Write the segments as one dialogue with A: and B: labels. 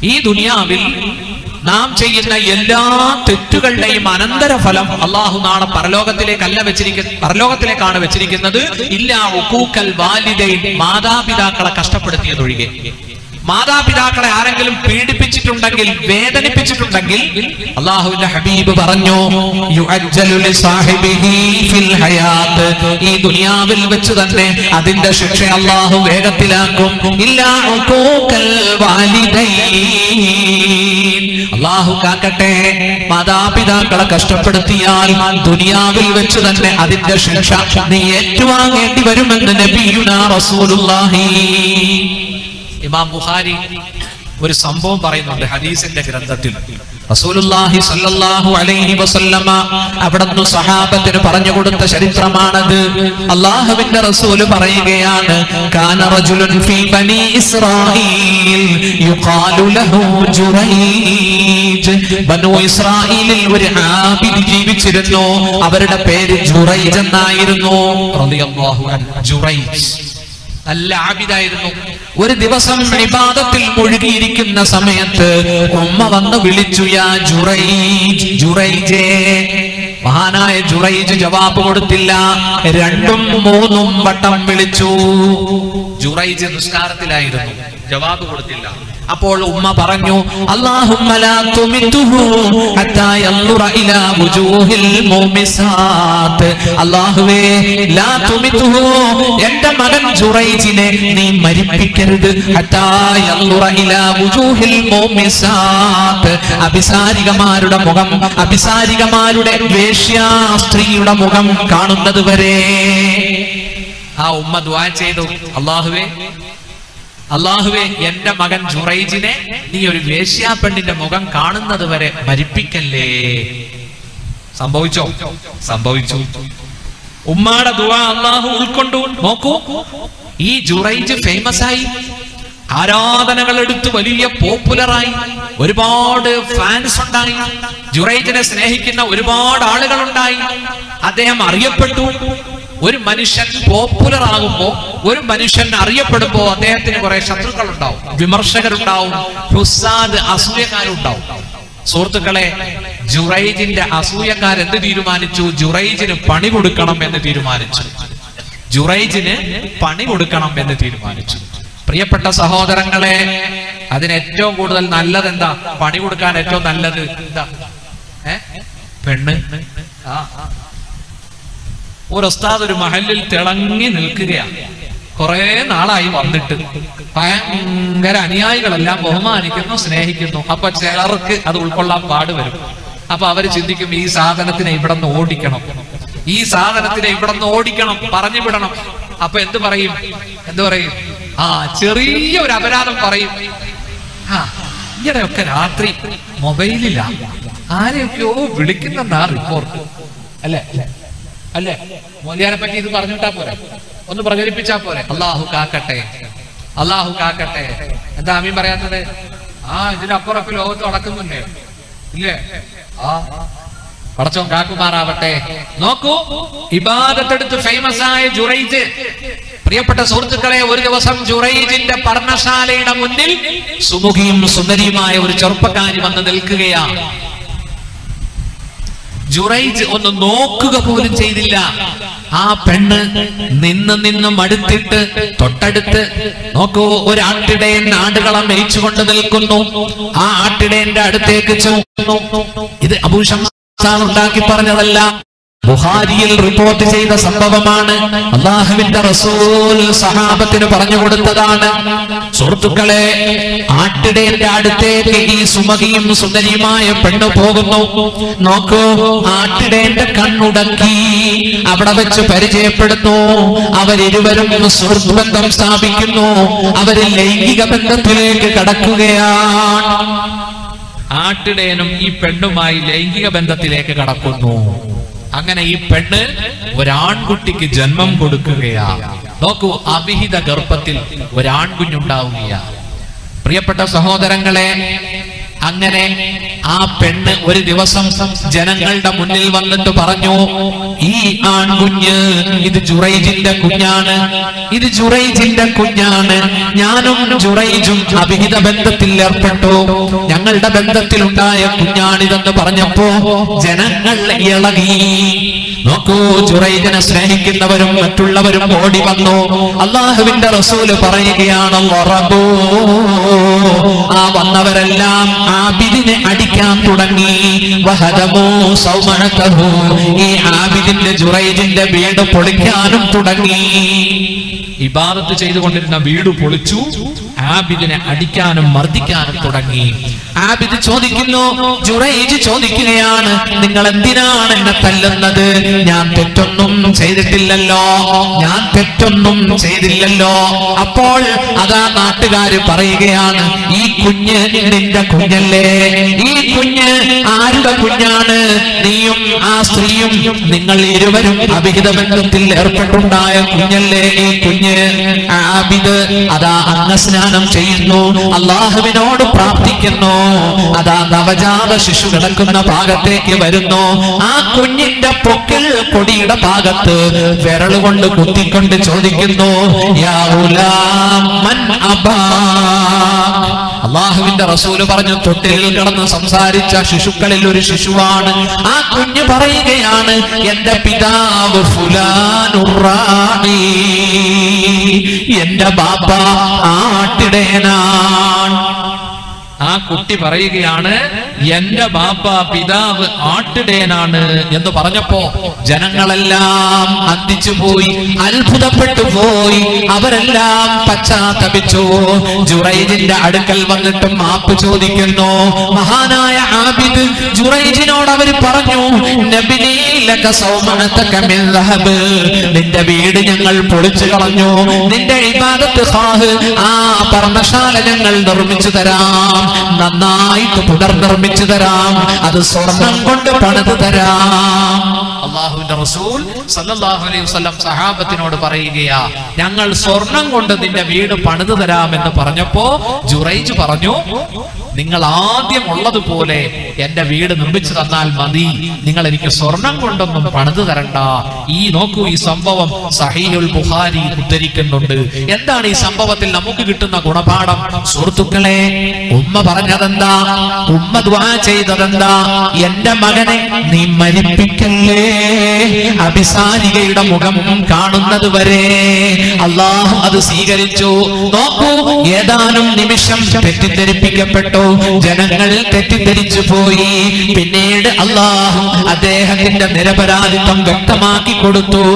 A: ഈ ദുനിയാവിൽ നാം ചെയ്യുന്ന എല്ലാ തെറ്റുകളുടെയും അനന്തരഫലം അള്ളാഹു നാളെ പരലോകത്തിലേക്കല്ല വെച്ചിരിക്കുന്ന പരലോകത്തിലേക്കാണ് വെച്ചിരിക്കുന്നത് ഇല്ല ഉക്കൂക്കൽ വാലിദൈൻ മാതാപിതാക്കളെ കഷ്ടപ്പെടുത്തിയതൊഴികെ മാതാപിതാക്കളെ ആരെങ്കിലും പീഡിപ്പിച്ചിട്ടുണ്ടെങ്കിൽ വേദനിപ്പിച്ചിട്ടുണ്ടെങ്കിൽ അള്ളാഹുവിന്റെ ഹബീബ് പറഞ്ഞു യുഅജ്ജലു ലിസാഹിബിഹി ഫിൽ ഹയാത്ത് ഈ ദുനിയാവിൽ വെച്ച് തന്നെ അതിന്റെ ശിക്ഷ അള്ളാഹു വേഗത്തിലാക്കും ഇല്ലാ ഉഖൂഖൽ വാലിദൈൻ അള്ളാഹു കാക്കട്ടെ മാതാപിതാക്കളെ കഷ്ടപ്പെടുത്തിയാൽ ദുനിയാവിൽ വെച്ച് തന്നെ അതിന്റെ ശിക്ഷ നീ ഏറ്റുവാങ്ങേണ്ടി വരുമെന്ന് നബിയുനാ റസൂലുള്ളാഹി ഇമാം ബുഖാരി ഒരു സംഭവം പറയുന്നുണ്ട് ഹദീസിന്റെ ഗ്രന്ഥത്തിൽ റസൂലുള്ളാഹി സ്വല്ലല്ലാഹു അലൈഹി വസല്ലമ അവിടുന്ന് സഹാബത്തിന് പറഞ്ഞു കൊടുത്ത ചരിത്രമാണത് അള്ളാഹുവിന്റെ റസൂല് പറയുകയാണ് കാന റജുലുൻ ഫീ ബനി ഇസ്രായീൽ യുഖാലു ലഹു ജുറൈജ് ബനു ഇസ്രായീലിൽ ഒരു ആബിദ് ജീവിച്ചിരുന്നു അവരുടെ പേര് ജുറൈജ് എന്നായിരുന്നു റളിയല്ലാഹു അൻഹു ജുറൈജ് നല്ല ആബിദായിരുന്നു ഒരു ദിവസം ഇബാദത്തിൽ മുഴുകിയിരിക്കുന്ന സമയത്ത് ഉമ്മ വന്ന് വിളിച്ചു യാ ജുറൈജ് ജുറൈജേ മഹാനായ ജുറൈജ് ജവാബ് കൊടുത്തില്ല രണ്ടും മൂന്നും വട്ടം വിളിച്ചു ജുറൈജ് നിസ്കാരത്തിലായിരുന്നു ജവാബ് കൊടുത്തില്ല അപ്പോൾ ഉമ്മ പറഞ്ഞു അല്ലാഹുമ്മ ലാ തുമിതുഹു ഹത്താ യൻദുറ ഇലാ വുജൂഹിൽ മുമിസാത്ത് അല്ലാഹുവേ ലാ തുമിതുഹു എൻ്റെ മകൻ ജുറൈജിനെ നീ മരിപ്പിക്കരുത് ഹത്താ യൻദുറ ഇലാ വുജൂഹിൽ മുമിസാത്ത് അഭിസാരികമാരുടെ മുഖം അഭിസാരികമാരുടെ വേശ്യാ സ്ത്രീയുടെ മുഖം കാണുന്നത് വരെ ആ ഉമ്മ ദ്വാ ചെയ്തു അള്ളാഹുവേ അള്ളാഹുവെ എന്റെ മകൻ ജുറൈജിനെ നീ ഒരു വേശ്യാ പെണ്ണിന്റെ മുഖം കാണുന്നത് വരെ മരിപ്പിക്കല്ലേ സംഭവിച്ചോ സംഭവിച്ചു ഉമ്മാടെ ദുവാ അള്ളാഹു ഉൾക്കൊണ്ടു നോക്കൂ ഈ ജുറൈജ് ഫേമസ് ആയി ആരാധനകൾ എടുത്ത് വലിയ പോപ്പുലറായി ഒരുപാട് ഫാൻസ് ഉണ്ടായി ജുറൈജിനെ സ്നേഹിക്കുന്ന ഒരുപാട് ആളുകൾ ഉണ്ടായി അദ്ദേഹം അറിയപ്പെട്ടു ഒരു മനുഷ്യൻ പോപ്പുലർ ആകുമ്പോ ഒരു മനുഷ്യൻ അറിയപ്പെടുമ്പോ അദ്ദേഹത്തിന് കുറെ ശത്രുക്കൾ ഉണ്ടാവും വിമർശകരുണ്ടാവും ഹുസാദ് അസൂയക്കാരുണ്ടാവും സുഹൃത്തുക്കളെ ജുറൈജിന്റെ അസൂയക്കാർ എന്ത് തീരുമാനിച്ചു ജുറൈജിന് പണി കൊടുക്കണം എന്ന് തീരുമാനിച്ചു ജുറൈജിന് പണി കൊടുക്കണം എന്ന് തീരുമാനിച്ചു പ്രിയപ്പെട്ട സഹോദരങ്ങളെ അതിന് ഏറ്റവും കൂടുതൽ നല്ലത് എന്താ പണി കൊടുക്കാൻ ഏറ്റവും നല്ലത് എന്താ ഏ പെണ്ണ് ആ ഒരു ഉസ്താദ് ഒരു മഹലിൽ തിളങ്ങി നിൽക്കുകയാണ് കുറെ നാളായി വന്നിട്ട് ഭയങ്കര അനുയായികളെല്ലാം ബഹുമാനിക്കുന്നു സ്നേഹിക്കുന്നു അപ്പൊ ചിലർക്ക് അത് ഉൾക്കൊള്ളാൻ പാടുവരും അപ്പൊ അവര് ചിന്തിക്കും ഈ സാധനത്തിനെ ഇവിടെ നിന്ന് ഓടിക്കണം ഈ സാധനത്തിനെ ഇവിടെ നിന്ന് ഓടിക്കണം പറഞ്ഞു വിടണം അപ്പൊ എന്ത് പറയും എന്ത് പറയും ആ ചെറിയ ഒരു അപരാധം പറയും ആ ഈയിടെയൊക്കെ രാത്രി മൊബൈലിലാ ആരെയൊക്കെയോ വിളിക്കുന്നെന്നാ റിപ്പോർട്ട് അല്ലേ അല്ലേ മോദിയാനെ പറ്റി ഇത് പറഞ്ഞിട്ടാ പോരെ ഒന്ന് പ്രചരിപ്പിച്ചാ പോരെ അള്ളാഹു കാക്കട്ടെ അള്ളാഹു കാക്കട്ടെ എന്താ അമീൻ പറയാത്തത് ആ ഇതിനപ്പുറമൊക്കെ ലോകത്ത് നടക്കുന്നുണ്ടേ ഇല്ലേ ആ പടച്ചോൻ കാക്കുമാറാവട്ടെ നോക്കൂ ഇബാദത്തെടുത്ത് ഫേമസ് ആയ ജുറൈജ് പ്രിയപ്പെട്ട സുഹൃത്തുക്കളെ ഒരു ദിവസം ജുറൈജിന്റെ പർണശാലയുടെ മുന്നിൽ സുമുഖിയും സുന്ദരിയുമായ ഒരു ചെറുപ്പക്കാരി വന്ന് നിൽക്കുകയാണ് ജുറൈജ് ഒന്ന് നോക്കുക പോലും ചെയ്തില്ല ആ പെണ്ണ് നിന്ന് നിന്ന് മടുത്തിട്ട് തൊട്ടടുത്ത് നോക്കൂ ഒരു ആട്ടിടയൻ ആടുകളെ മേയിച്ചുകൊണ്ട് നിൽക്കുന്നു ആ ആട്ടിടയന്റെ അടുത്തേക്ക് ചെന്നു ഇത് അഭൂഷമാണ് ഉണ്ടാക്കി പറഞ്ഞതല്ല ബുഹാരിയിൽ റിപ്പോർട്ട് ചെയ്ത സംഭവമാണ് അള്ളാഹുവിന്റെ റസൂൽ സഹാബത്തിന് പറഞ്ഞു കൊടുത്തതാണ് സുഹൃത്തുക്കളെ ആട്ടിടയന്റെ അടുത്തേക്ക് ഈ സുമകിയും സുന്ദരിയുമായ പെണ്ണ് പോകുന്നു നോക്കൂ ആട്ടിടയന്റെ കണ്ണുടക്കി അവിടെ വെച്ച് പരിചയപ്പെടുന്നു അവരിരുവരും സുഹൃത്ത് ബന്ധം സ്ഥാപിക്കുന്നു അവര് ലൈംഗിക ബന്ധത്തിലേക്ക് കടക്കുകയാണ് ആട്ടിടയനും ഈ പെണ്ണുമായി ലൈംഗിക ബന്ധത്തിലേക്ക് കടക്കുന്നു അങ്ങനെ ഈ പെണ്ണ് ഒരാൺകുട്ടിക്ക് ജന്മം കൊടുക്കുകയാ നോക്കൂ അവിഹിത ഗർഭത്തിൽ ഒരാൺകുഞ്ഞുണ്ടാവുകയാ പ്രിയപ്പെട്ട സഹോദരങ്ങളെ അങ്ങനെ ആ പെണ്ണ് ഒരു ദിവസം ജനങ്ങളുടെ മുന്നിൽ വന്നിട്ട് പറഞ്ഞു ഈ ആൺകുഞ്ഞ് ഇത് ജുറൈജിന്റെ കുഞ്ഞാണ് ഇത് ജുറൈജിന്റെ കുഞ്ഞാണ് ഞാനും ജുറൈജും അഭിഹിത ബന്ധത്തിൽ ഏർപ്പെട്ടു ഞങ്ങളുടെ ബന്ധത്തിലുണ്ടായ കുഞ്ഞാണിതെന്ന് പറഞ്ഞപ്പോ ജനങ്ങൾ ഇളകി നോക്കൂ ജുറൈജിനെ സ്നേഹിക്കുന്നവരും മറ്റുള്ളവരും ഓടി വന്നു അള്ളാഹുവിന്റെ റസൂല് പറയുകയാണ് "വറബൂ." ആ വന്നവരെല്ലാം ആബിദിനെ അടിക്കാൻ തുടങ്ങി വഹദമൂ സൗമഅതഹു. ഈ ആബിദിന്റെ ജുറൈജിന്റെ വീട് പൊളിക്കാനും തുടങ്ങി ഇബാദത്ത് ചെയ്തുകൊണ്ടിരുന്ന വീട് പൊളിച്ചു ആബിദിനെ അടിക്കാനും മർദ്ദിക്കാനും തുടങ്ങി ആബിദ് ചോദിക്കുന്നു ജുറൈജ് ചോദിക്കുകയാണ് നിങ്ങൾ എന്തിനാണ് എന്നെ തല്ലുന്നത് ഞാൻ തെറ്റൊന്നും ചെയ്തിട്ടില്ലല്ലോ ഞാൻ തെറ്റൊന്നും ചെയ്തില്ലല്ലോ അപ്പോൾ അതാ നാട്ടുകാര് പറയുകയാണ് ഈ കുഞ്ഞ് നിന്റെ കുഞ്ഞല്ലേ ഈ കുഞ്ഞ് ആരുടെ കുഞ്ഞാണ് നീയും ആ സ്ത്രീയും നിങ്ങൾ ഇരുവരും അവിഹിത ബന്ധത്തിൽ ഏർപ്പെട്ടുണ്ടായ കുഞ്ഞല്ലേ ഈ കുഞ്ഞ് ആബിദ് അതാ അംഗസ്നാനം ചെയ്യുന്നു അള്ളാഹുവിനോട് പ്രാർത്ഥിക്കുന്നു അതാ നവജാത ശിശു കിടക്കുന്ന ഭാഗത്തേക്ക് വരുന്നു ആ കുഞ്ഞിന്റെ പൊക്കിൽ കൊടിയുടെ ഭാഗത്ത് വിരൽ കൊണ്ട് കുത്തിക്കൊണ്ട് ചോദിക്കുന്നു യാ ഗുലാം മൻ അബാ അള്ളാഹുവിന്റെ റസൂല് പറഞ്ഞു തൊട്ടിലിൽ കിടന്ന് സംസാരിച്ച ശിശുക്കളിൽ ഒരു ശിശുവാണ് ആ കുഞ്ഞ് പറയുകയാണ് എന്റെ പിതാവ് ഫുലാനുറാണി എന്റെ ബാബ ആട്ടിടേനാണ് ആ കുട്ടി പറയുകയാണ് എന്റെ ബാപ്പ പിതാവ് ആട്ടിടേനാണ് എന്ന് പറഞ്ഞപ്പോ ജനങ്ങളെല്ലാം അന്തിച്ചു പോയി അത്ഭുതപ്പെട്ടു പോയി അവരെല്ലാം പശ്ചാത്തപിച്ചു ജുറൈജിന്റെ അടുക്കൽ വന്നിട്ട് മാപ്പ് ചോദിക്കുന്നു മഹാനായ ആബിദ് ജുറൈജിനോട് അവർ പറഞ്ഞു "നബിനീ ലക സൗമഅതക മിൻ ദഹബ്." നിന്റെ വീട് ഞങ്ങൾ പൊളിച്ചു കളഞ്ഞു നിന്റെ ഇബാദത്ത് ഖാഹ് ആ പർണശാല ഞങ്ങൾ നിർമ്മിച്ചു തരാം നന്നായിട്ട് പുനർനിർമ്മിച്ചു തരാം അത് സ്വർണം കൊണ്ട് പണിത് തരാം അള്ളാഹുവിന്റെ റസൂൽ സല്ലല്ലാഹു അലൈഹി വസല്ലം സഹാബത്തിനോട് പറയുകയാ ഞങ്ങൾ സ്വർണം കൊണ്ട് നിന്റെ വീട് പണിത് തരാമെന്ന് പറഞ്ഞപ്പോ ജുറൈജ് പറഞ്ഞു നിങ്ങൾ ആദ്യം ഉള്ളതുപോലെ എന്റെ വീട് നിർമ്മിച്ചു തന്നാൽ മതി നിങ്ങൾ എനിക്ക് സ്വർണം കൊണ്ടൊന്നും പണിത് തരണ്ട ഈ നോക്കൂ ഈ സംഭവം സഹീഹുൽ ബുഖാരി ഉദ്ധരിക്കുന്നുണ്ട് എന്താണ് ഈ സംഭവത്തിൽ നമുക്ക് കിട്ടുന്ന ഗുണപാഠം സുഹൃത്തുക്കളെ ഉമ്മ പറഞ്ഞതെന്താ ഉമ്മ ദ്വാ ചെയ്തതെന്താ എന്റെ മകനെ നീ മരിപ്പിക്കല്ലേ അഭിസാരികയുടെ മുഖം കാണുന്നത് വരെ അള്ളാഹു അത് സ്വീകരിച്ചു നോക്കൂ ഏതാനും നിമിഷം തെറ്റിദ്ധരിപ്പിക്കപ്പെട്ടു ജനങ്ങൾ തെറ്റിദ്ധരിച്ചു പോയി പിന്നീട് അള്ളാഹു അദ്ദേഹത്തിന്റെ നിരപരാധിത്വം വ്യക്തമാക്കി കൊടുത്തു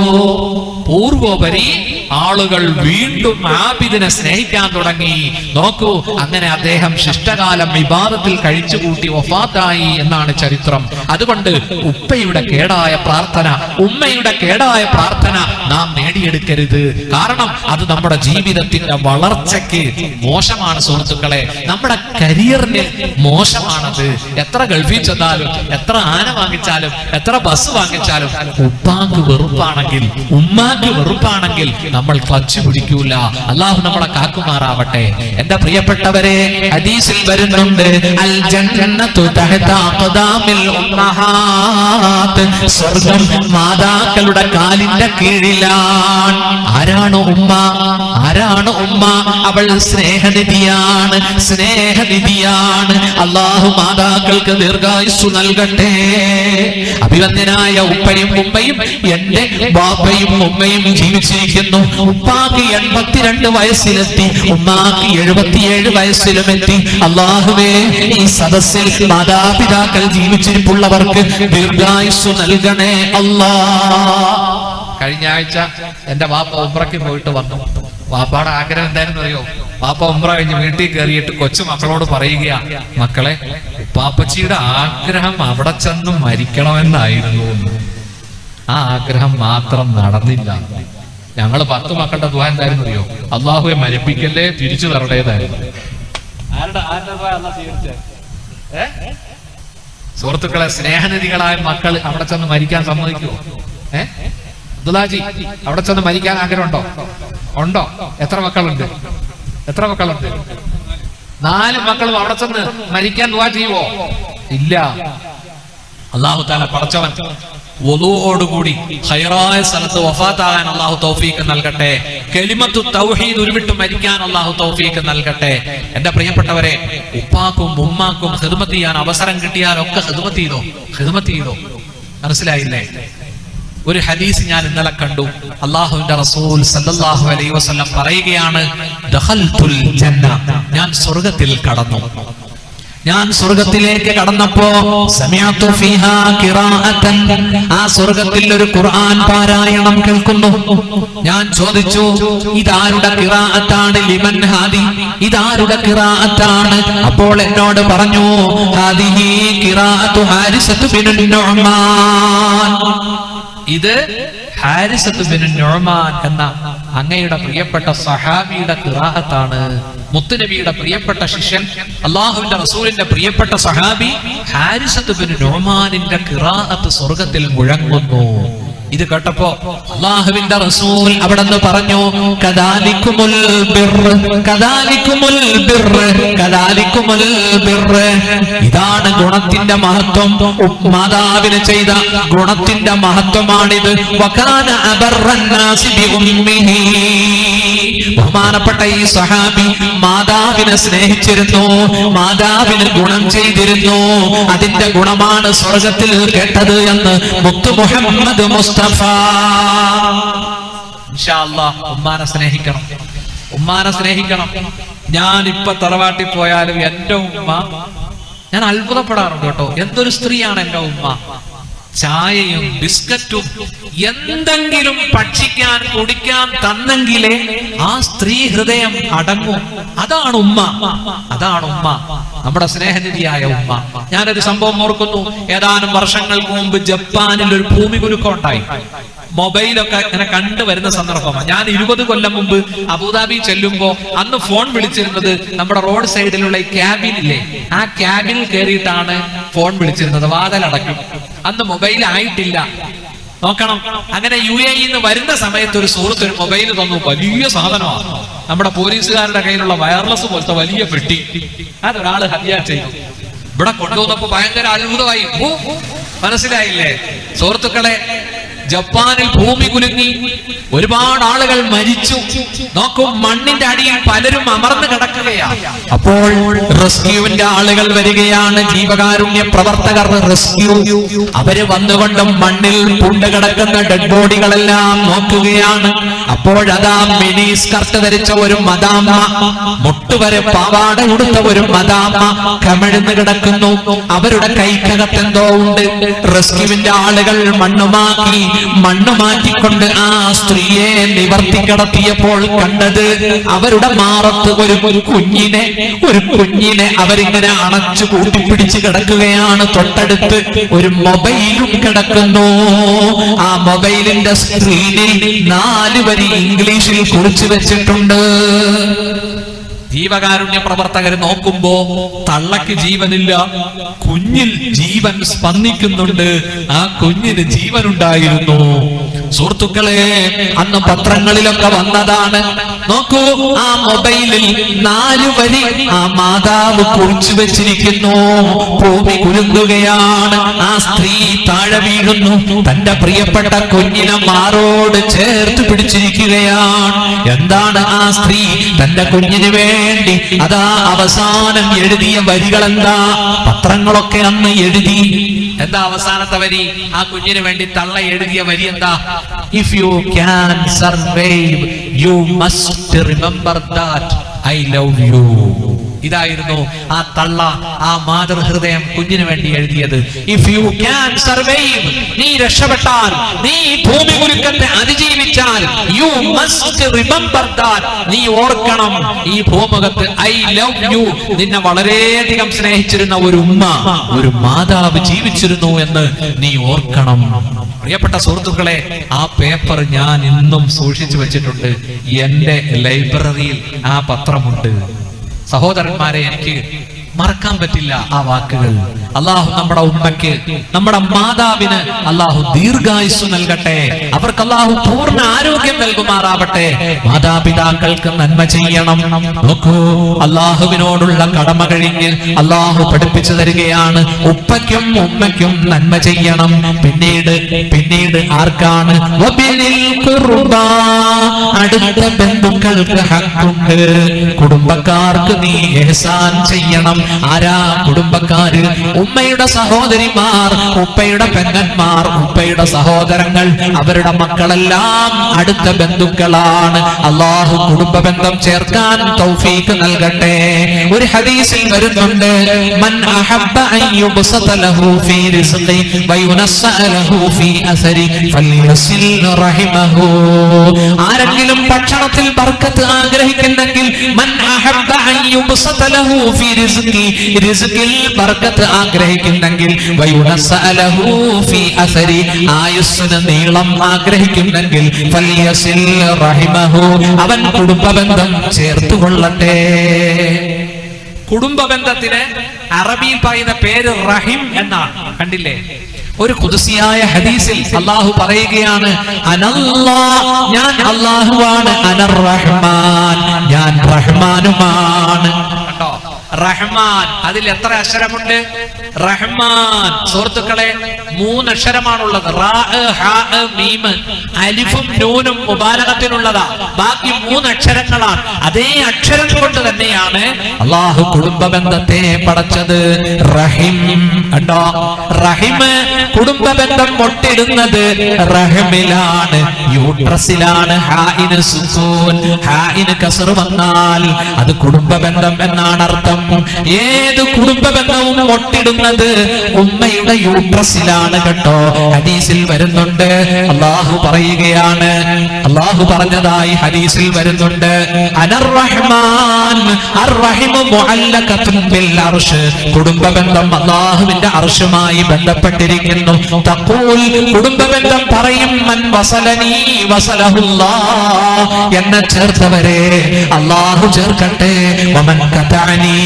A: പൂർവോപരി ആളുകൾ വീണ്ടും ആബിദിനെ സ്നേഹിക്കാൻ തുടങ്ങി നോക്കൂ അങ്ങനെ അദ്ദേഹം ശിഷ്ടകാലം വിവാദത്തിൽ കഴിച്ചുകൂട്ടി ഒഫാത്തായി എന്നാണ് ചരിത്രം അതുകൊണ്ട് ഉപ്പയുടെ കേടായ പ്രാർത്ഥന ഉമ്മയുടെ കേടായ പ്രാർത്ഥന നാം നേടിയെടുക്കരുത് കാരണം അത് നമ്മുടെ ജീവിതത്തിന്റെ വളർച്ചയ്ക്ക് മോശമാണ് സുഹൃത്തുക്കളെ നമ്മുടെ കരിയറിന് മോശമാണത് എത്ര ഗൾഫിൽ ചെന്നാലും എത്ര ആന വാങ്ങിച്ചാലും എത്ര ബസ് വാങ്ങിച്ചാലും ഉപ്പാക്ക് വെറുപ്പാണെങ്കിൽ ഉമ്മാക്ക് വെറുപ്പാണെങ്കിൽ നമ്മൾ ക്ലച്ച് പിടിക്കൂല അള്ളാഹു നമ്മളെ കാക്കുമാറാവട്ടെ എന്റെ പ്രിയപ്പെട്ടവരെ ഹദീസിൽ വരുന്നുണ്ട് അൽ ജന്നത്തു തഹത അഖ്ദാമിൽ ഉമ്മഹാത്ത് സ്വർഗം മാതാക്കളുടെ കാലിന്റെ കീഴിലാണ് ആരാണ് ഉമ്മ ആരാണ് ഉമ്മ അവൾ സ്നേഹനിധിയാണ് സ്നേഹനിധിയാണ് അള്ളാഹു മാതാക്കൾക്ക് ദീർഘായുസ് നൽകട്ടെ അഭിവന്ദനായ ഉപ്പയും ഉമ്മയും എന്റെ ബാപ്പയും ഉമ്മയും ജീവിച്ചിരിക്കുന്നു ഉപ്പാക്ക് എൺപത്തിരണ്ട് വയസ്സിലെത്തി ഉമ്മാക്ക് എഴുപത്തിയേഴ് വയസ്സിലും എത്തി അള്ളാഹുവേ ഈ സദസ്സിൽ മാതാപിതാക്കൾ ജീവിച്ചിരിപ്പുള്ളവർക്ക് ദീർഘായുസ് നൽകണേ അല്ലാ കഴിഞ്ഞ ആഴ്ച എന്റെ വാപ്പ ഉമ്രയ്ക്ക് പോയിട്ട് വന്നു വാപ്പയുടെ ആഗ്രഹം എന്തായിരുന്നു അറിയോ വാപ്പ ഉമ്ര കഴിഞ്ഞ് വീട്ടിൽ കയറിയിട്ട് കൊച്ചു മക്കളോട് പറയുകയാ മക്കളെ ഉപ്പാപ്പച്ചിയുടെ ആഗ്രഹം അവിടെ ചെന്ന് മരിക്കണമെന്നായിരുന്നു എന്ന്." ആ ആഗ്രഹം മാത്രം നടന്നില്ല ഞങ്ങൾ പത്ത് മക്കളുടെ ദുഃഖം എന്തായിരുന്നു അറിയോ അള്ളാഹുവെ മരിപ്പിക്കല്ലേ തിരിച്ചു തരടേതായിരുന്നു ആരുടെ ആരുടെ ദുആ അല്ലാഹ് സ്വീകരിച്ചേ? ഏ? സുഹൃത്തുക്കളെ സ്നേഹനിധികളായ മക്കൾ അവിടെ ചെന്ന് മരിക്കാൻ സമ്മതിക്കുമോ ഏ അബ്ദുലാജി അവിടെ ചെന്ന് മരിക്കാൻ ആഗ്രഹമുണ്ടോ ഉണ്ടോ എത്ര മക്കളുണ്ട് എത്ര മക്കളുണ്ട് നാല് മക്കളും അവിടെ ചെന്ന് മരിക്കാൻ ദുവാ ചെയ്യുവോ ഇല്ല അള്ളാഹു താല പടച്ചവൻ വധുവോടുകൂടി ഹൈറായ സ്ഥലത്ത് വഫാത്താകാൻ അള്ളാഹു തൗഫീക്ക് നൽകട്ടെ കെലിമത്തു തൗഹീദ് ഉരുവിട്ട് മരിക്കാൻ അള്ളാഹു തൗഫീക്ക് നൽകട്ടെ എന്റെ പ്രിയപ്പെട്ടവരെ ഉപ്പാക്കും ഉമ്മാക്കും ഹിദ്മത്ത് ചെയ്യാൻ അവസരം കിട്ടിയാലൊക്കെ ഹിദ്മത്ത് ചെയ്തോ ഹിദ്മത്ത് ചെയ്തോ മനസ്സിലായില്ലേ ഒരു ഹദീസ് ഞാൻ ഇന്നലെ കണ്ടു അള്ളാഹുവിന്റെ റസൂൽ സല്ലല്ലാഹു അലൈഹി വസല്ലം പറയുകയാണ് ദഖൽതുൽ ജന്ന ഞാൻ സ്വർഗ്ഗത്തിൽ കടന്നു ഞാൻ സ്വർഗത്തിലേക്ക് കടന്നപ്പോ സമയത്തു ഫീഹാ ഖിറാഅത്തൻ ആ സ്വർഗത്തിൽ ഒരു ഖുർആൻ പാരായണം കേൾക്കുന്നു ഞാൻ ചോദിച്ചു ഇതാരുടെ ഖിറാഅത്താണ് ലിമൻ ഹാദി ഇതാരുടെ ഖിറാഅത്താണ് അപ്പോൾ എന്നോട് പറഞ്ഞു ഹാദിഹി ഖിറാഅത്തു ഹാരിസത്തു ബിൻ നുഅ്മാൻ ഇത് ഹാരിസത്ത് ബിൻ നുഅ്മാൻ എന്ന അങ്ങയുടെ പ്രിയപ്പെട്ട സഹാബിയുടെ ഖിറാഅത്താണ് മുത്തുനബിയുടെ പ്രിയപ്പെട്ട ശിഷ്യൻ അള്ളാഹുവിന്റെ റസൂലിന്റെ പ്രിയപ്പെട്ട സഹാബി ഹാരിസത്ത് ബിൻ നുഅ്മാനിന്റെ ഖിറാഅത്ത് സ്വർഗത്തിൽ മുഴങ്ങുന്നു ഇത് കേട്ടപ്പോ അള്ളാഹുവിന്റെ റസൂൽ അവിടെ നിന്ന് പറഞ്ഞു കദാലിക്കുമുൽ ബിർറ് കദാലിക്കുമുൽ ബിർറ് കദാലിക്കുമുൽ ബിർറ് ഇതാണ് ഗുണത്തിന്റെ മഹത്വം മാതാവിന് ചെയ്ത ഗുണത്തിന്റെ മഹത്വമാണിത് വകാന അബർറൻ നാസി ബി ഉമ്മിഹി ബഹുമാനപ്പെട്ട ഈ സഹാബി മാതാവിനെ സ്നേഹിച്ചിരുന്നു മാതാവിന് ഗുണം ചെയ്തിരുന്നു അതിന്റെ ഗുണമാണ് സ്വർഗത്തിൽ കേട്ടത് എന്ന് മുത്തു മുഹമ്മദ് മുസ്തഫ ഇൻഷാ അല്ലാഹ് ഉമ്മാനെ സ്നേഹിക്കണം ഉമ്മാനെ സ്നേഹിക്കണം ഞാൻ ഇപ്പൊ തറവാട്ടിൽ പോയാലും എന്റെ ഉമ്മ ഞാൻ അത്ഭുതപ്പെടാറുണ്ട് കേട്ടോ എന്തൊരു സ്ത്രീയാണ് എന്റെ ഉമ്മ ചായയും ബിസ്ക്കറ്റും എന്തെങ്കിലും ഭക്ഷിക്കാൻ കുടിക്കാൻ തന്നെങ്കിലേ ആ സ്ത്രീ ഹൃദയം അടങ്ങും അതാണ് ഉമ്മ അതാണ് ഉമ്മ നമ്മുടെ സ്നേഹനിധിയായ ഉമ്മ ഞാനൊരു സംഭവം ഓർക്കുന്നു ഏതാനും വർഷങ്ങൾക്ക് മുമ്പ് ജപ്പാനിൽ ഒരു ഭൂമി കുലുക്കം ഉണ്ടായി മൊബൈലൊക്കെ ഇങ്ങനെ കണ്ടുവരുന്ന സന്ദർഭമാണ് ഞാൻ ഇരുപത് കൊല്ലം മുമ്പ് അബുദാബി ചെല്ലുമ്പോ അന്ന് ഫോൺ വിളിച്ചിരുന്നത് നമ്മുടെ റോഡ് സൈഡിലുള്ള ഈ ക്യാബിനില്ലേ ആ ക്യാബിനിൽ കയറിയിട്ടാണ് ഫോൺ വിളിച്ചിരുന്നത് വാതലടക്കും അന്ന് മൊബൈൽ ആയിട്ടില്ല നോക്കണം അങ്ങനെ യു എ നിന്ന് വരുന്ന സമയത്ത് ഒരു സുഹൃത്ത് ഒരു മൊബൈൽ തന്നു വലിയ സാധനമാണ് നമ്മുടെ പോലീസുകാരുടെ കയ്യിലുള്ള വയർലെസ് പോലത്തെ വലിയ പെട്ടി അതൊരാള് ഹത്യ ചെയ്തു ഇവിടെ കൊണ്ടുവന്നപ്പോ ഭയങ്കര അത്ഭുതമായി ഓ, മനസ്സിലായില്ലേ സുഹൃത്തുക്കളെ ജപ്പാനിൽ ഭൂമി കുലുങ്ങി ഒരുപാട് ആളുകൾ മരിച്ചു നോക്കും മണ്ണിന്റെ അടിയിൽ പലരും അമർന്നു കിടക്കുകയാണ് അപ്പോൾ റെസ്ക്യൂവിന്റെ ആളുകൾ വരികയാണ് ജീവകാരുണ്യ പ്രവർത്തകർ റെസ്ക്യൂ അവര് വന്നുകൊണ്ട് മണ്ണിൽ പുണ്ട് കിടക്കുന്ന ഡെഡ് ബോഡികളെല്ലാം നോക്കുകയാണ് അപ്പോഴതാ മിനി സ്കർട്ട് ധരിച്ച ഒരു മദാമ്മ മുട്ടുവരെ പാവാട ഉടുത്ത ഒരു മദാമ്മ കമിഴ്ന്ന് കിടക്കുന്നു അവരുടെ കൈക്കകത്ത് എന്തോ ഉണ്ട് റെസ്ക്യൂവിന്റെ ആളുകൾ മണ്ണുമാക്കി മണ്ണ് മാറ്റിക്കൊണ്ട് ആ സ്ത്രീയെ നിവർത്തി കിടത്തിയപ്പോൾ കണ്ടത് അവരുടെ മാറത്ത് ഒരു ഒരു കുഞ്ഞിനെ ഒരു കുഞ്ഞിനെ അവരിങ്ങനെ അണച്ചു കൂട്ടിപ്പിടിച്ച് കിടക്കുകയാണ് തൊട്ടടുത്ത് ഒരു മൊബൈലും കിടക്കുന്നു ആ മൊബൈലിന്റെ സ്ക്രീനിൽ നാല് വരി ഇംഗ്ലീഷിൽ കുറിച്ചു വെച്ചിട്ടുണ്ട് ജീവകാരുണ്യ പ്രവർത്തകർ നോക്കുമ്പോ തള്ളക്ക് ജീവനില്ല കുഞ്ഞിൽ ജീവൻ സ്പന്ദിക്കുന്നുണ്ട് ആ കുഞ്ഞിന് ജീവനുണ്ടായിരുന്നു സുഹൃത്തുക്കളെ അന്ന് പത്രങ്ങളിലൊക്കെ വന്നതാണ് നോക്കൂ ആ മൊബൈലിൽ നാല് വരി ആ മാതാവ് കുറിച്ചു വെച്ചിരിക്കുന്നു ഭൂമി കുലുങ്ങുകയാണ് ആ സ്ത്രീ താഴെ വീഴുന്നു തന്റെ പ്രിയപ്പെട്ട കുഞ്ഞിനെ മാറോട് ചേർത്ത് പിടിച്ചിരിക്കുകയാണ് എന്താണ് ആ സ്ത്രീ തന്റെ കുഞ്ഞിന് വേണ്ടി അതാ അവസാനം എഴുതിയ വരികൾ എന്താ പത്രങ്ങളൊക്കെ അന്ന് എഴുതി എന്താ അവസാനത്തെ വരി ആ കുഞ്ഞിന് വേണ്ടി തള്ള എഴുതിയ വരി എന്താ if you can survive you must remember that I love you ഇതായിരുന്നു ആ തള്ള ആ മാതൃഹൃദയം കുഞ്ഞിന് വേണ്ടി എഴുതിയത് ഇഫ് യു ക്യാൻ സർവൈവ് നീ രക്ഷപ്പെട്ടാൽ നീ ഭൂമി കുലുക്കത്തെ അതിജീവിച്ചാൽ യു മസ്റ്റ് റിമെമ്പർ ദാറ്റ് നീ ഓർക്കണം ഈ ഭൂമുഖത്ത് ഐ ലവ് യു നിന്നെ വളരെയധികം സ്നേഹിച്ചിരുന്ന ഒരു ഉമ്മ ഒരു മാതാവ് ജീവിച്ചിരുന്നു എന്ന് നീ ഓർക്കണം പ്രിയപ്പെട്ട സുഹൃത്തുക്കളെ ആ പേപ്പർ ഞാൻ ഇന്നും സൂക്ഷിച്ചു വെച്ചിട്ടുണ്ട് എന്റെ ലൈബ്രറിയിൽ ആ പത്രമുണ്ട് സഹോദരന്മാരെ എനിക്ക് മറക്കാൻ പറ്റില്ല ആ വാക്കുകൾ അള്ളാഹു നമ്മുടെ ഉമ്മയ്ക്ക് നമ്മുടെ മാതാവിന് അള്ളാഹു ദീർഘായുസ് നൽകട്ടെ അവർക്ക് അള്ളാഹു പൂർണ്ണ ആരോഗ്യം നൽകുമാറാവട്ടെ മാതാപിതാക്കൾക്ക് നന്മ ചെയ്യണം നോക്കൂ അള്ളാഹുവിനോടുള്ള കടമ കഴിഞ്ഞ് അള്ളാഹു പഠിപ്പിച്ചു തരികയാണ് ഉപ്പയ്ക്കും ഉമ്മയ്ക്കും നന്മ ചെയ്യണം പിന്നീട് പിന്നീട് ആർക്കാണ് വബിലിൽ ഖുർബാ. അടുത്ത ബന്ധുക്കൾക്ക് ഹക്കുണ്ട് കുടുംബക്കാർക്ക് നീ എഹ്സാൻ ചെയ്യണം ആരാ കുടുംബക്കാര് ഉമ്മയുടെ സഹോദരിമാർ ഉപ്പയുടെ പെങ്ങന്മാർ ഉപ്പയുടെ സഹോദരങ്ങൾ അവരുടെ മക്കളെല്ലാം അടുത്ത ബന്ധുക്കളാണ് അള്ളാഹു കുടുംബ ബന്ധം ചേർക്കാൻ തൗഫീക്ക് നൽകട്ടെ ഒരു ഹദീസിൽ വരുന്നുണ്ട് മൻ അഹബ്ബ അൻ യുബ്സത ലഹു ഫീ റിസ്ഖി വയുനസ്സ ലഹു ഫീ അസരി ഫൽയസിൽ റഹിമഹു ആരെങ്കിലും ഭക്ഷണത്തിൽ ബർക്കത്ത് ആഗ്രഹിക്കുന്നെങ്കിൽ മൻ അഹബ്ബ അൻ യുബ്സത ലഹു ഫീ റിസ്ഖി റിസ്ഖിൽ ബർക്കത്ത് ആഗ്രഹിക്കുന്നെങ്കിൽ വയുനസ്സ ലഹു ഫീ അസരി ആയുസ്സിന് നീളം ആഗ്രഹിക്കുന്നെങ്കിൽ ഫൽയസിൽ റഹിമഹു അവൻ കുടുംബ ബന്ധം ചേർത്തുകൊള്ളട്ടെ കുടുംബ ബന്ധത്തിന് അറബിയിൽ പറയുന്ന പേര് റഹിം എന്നാണ് കണ്ടില്ലേ ഒരു കുതിസിയായ ഹദീസിൽ അള്ളാഹു പറയുകയാണ് അനല്ലാ ഞാൻ അള്ളാഹുവാണ് അനർ റഹ്മാൻ ഞാൻ റഹ്മാനുമാണ് കണ്ടോ റഹ്മാൻ അതിൽ എത്ര അക്ഷരമുണ്ട് റഹ്മാൻ സുഹൃത്തുക്കളെ മൂന്നക്ഷരമാണുള്ളത് റാ, ഹാ, മീം അലിഫും നൂനും മുബാലകത്തിനുള്ളതാ ബാക്കി മൂന്നക്ഷരങ്ങളാണ് അതേ അക്ഷരം കൊണ്ട് തന്നെയാണ് അള്ളാഹു കുടുംബ ബന്ധത്തെ പടച്ചത് റഹിം കണ്ടോ റഹിം കുടുംബ ബന്ധം മുട്ടിടുന്നത് റഹിമിലാണ് യൂട്രസിലാണ് ഹായിന് സുക്കൂൻ ഹായിന് കസർ വന്നാൽ അത് കുടുംബ ബന്ധം എന്നാണ് അർത്ഥം ഏത് കുടുംബ ബന്ധവും മുട്ടിടുന്നത് ഉമ്മയുടെ യൂട്രസിലാണ് കേട്ടോ ഹദീസിൽ വരുന്നുണ്ട് അള്ളാഹു പറയുകയാണ് അള്ളാഹു പറഞ്ഞതായി ഹദീസിൽ വരുന്നുണ്ട് അനർ റഹ്മാൻ അർ റഹിമു മുഅല്ലഖത്തുൻ ബിൽ അർശ് കുടുംബ ബന്ധം അള്ളാഹുവിന്റെ അർശുമായി ബന്ധപ്പെട്ടിരിക്കുന്നു തഖൂൽ കുടുംബ ബന്ധം പറയും മൻ വസലനി വസലഹുല്ലാഹ് എന്നെ ചേർത്തവരെ അള്ളാഹു ചേർക്കട്ടെ വമൻ കതഅനി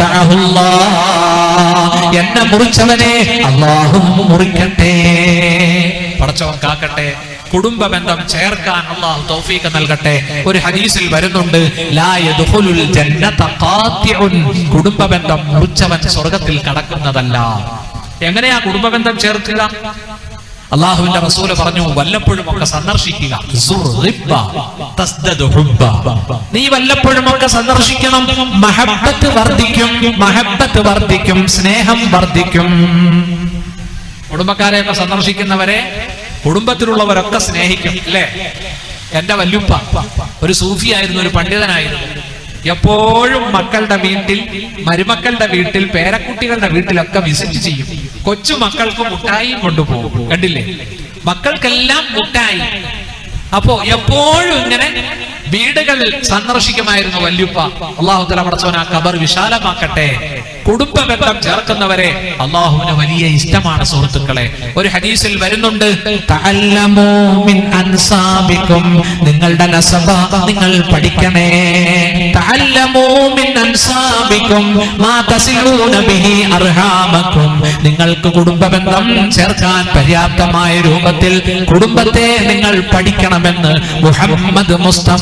A: കതഅഹുല്ലാഹ് എന്നെ മുറിച്ചവനെ അള്ളാഹു മുറിക്കട്ടെ പടച്ചവൻ കാക്കട്ടെ കുടുംബ ബന്ധം ചേർക്കാൻ അള്ളാഹു തൗഫീഖ് നൽകട്ടെ ഒരു ഹദീസിൽ വരുന്നുണ്ട് ലാ യദ്ഖുലുൽ ജന്നത ഖാത്തിഉൻ കുടുംബ ബന്ധം മുറിച്ചവൻ സ്വർഗ്ഗത്തിൽ കടക്കുന്നതല്ല എങ്ങനെയാ കുടുംബ ബന്ധം ചേർക്കുക അള്ളാഹുവിന്റെ റസൂല് പറഞ്ഞു വല്ലപ്പോഴും ഒക്കെ സന്ദർശിക്കുക സുർ റിബ്ബ തസ്ദദു ഹുബ്ബ. നീ വല്ലപ്പോഴും ഒക്കെ സന്ദർശിക്കണം മഹബത്ത് വർദ്ധിക്കും മഹബത്ത് വർദ്ധിക്കും സ്നേഹം വർദ്ധിക്കും കുടുംബക്കാരെയൊക്കെ സന്ദർശിക്കുന്നവരെ കുടുംബത്തിലുള്ളവരൊക്കെ സ്നേഹിക്കും അല്ലേ എന്റെ വല്യുപ്പ ഒരു സൂഫിയായിരുന്നു ഒരു പണ്ഡിതനായിരുന്നു എപ്പോഴും മക്കളുടെ വീട്ടിൽ മരുമക്കളുടെ വീട്ടിൽ പേരക്കുട്ടികളുടെ വീട്ടിലൊക്കെ വിസിറ്റ് ചെയ്യും കൊച്ചു മക്കൾക്ക് മുട്ടായി കൊണ്ടുപോകും കണ്ടില്ലേ മക്കൾക്കെല്ലാം മുട്ടായി അപ്പോ എപ്പോഴും ഇങ്ങനെ വീടുകൾ സന്ദർശിക്കുമായിരുന്നു വല്യുപ്പ അള്ളാഹു തല പടച്ചോൻ ആ കബർ വിശാലമാക്കട്ടെ കുടുംബ ബന്ധം ചേർക്കുന്നവരെ അള്ളാഹുവിന് വലിയ ഇഷ്ടമാണ് സുഹൃത്തുക്കളെ ഒരു ഹദീസിൽ വരുന്നുണ്ട് തഅല്ലമൂ മിൻ അൻസാബിക്കും നിങ്ങളുടെ നസബ നിങ്ങൾ പഠിക്കണേ തഅല്ലമൂ മിൻ അൻസാബിക്കും മാ തസിലൂന ബിഹി അർഹാമക്കും നിങ്ങൾക്ക് കുടുംബ ബന്ധം ചേർക്കാൻ പര്യാപ്തമായ രൂപത്തിൽ കുടുംബത്തെ നിങ്ങൾ പഠിക്കണമെന്ന് മുഹമ്മദ് മുസ്തഫ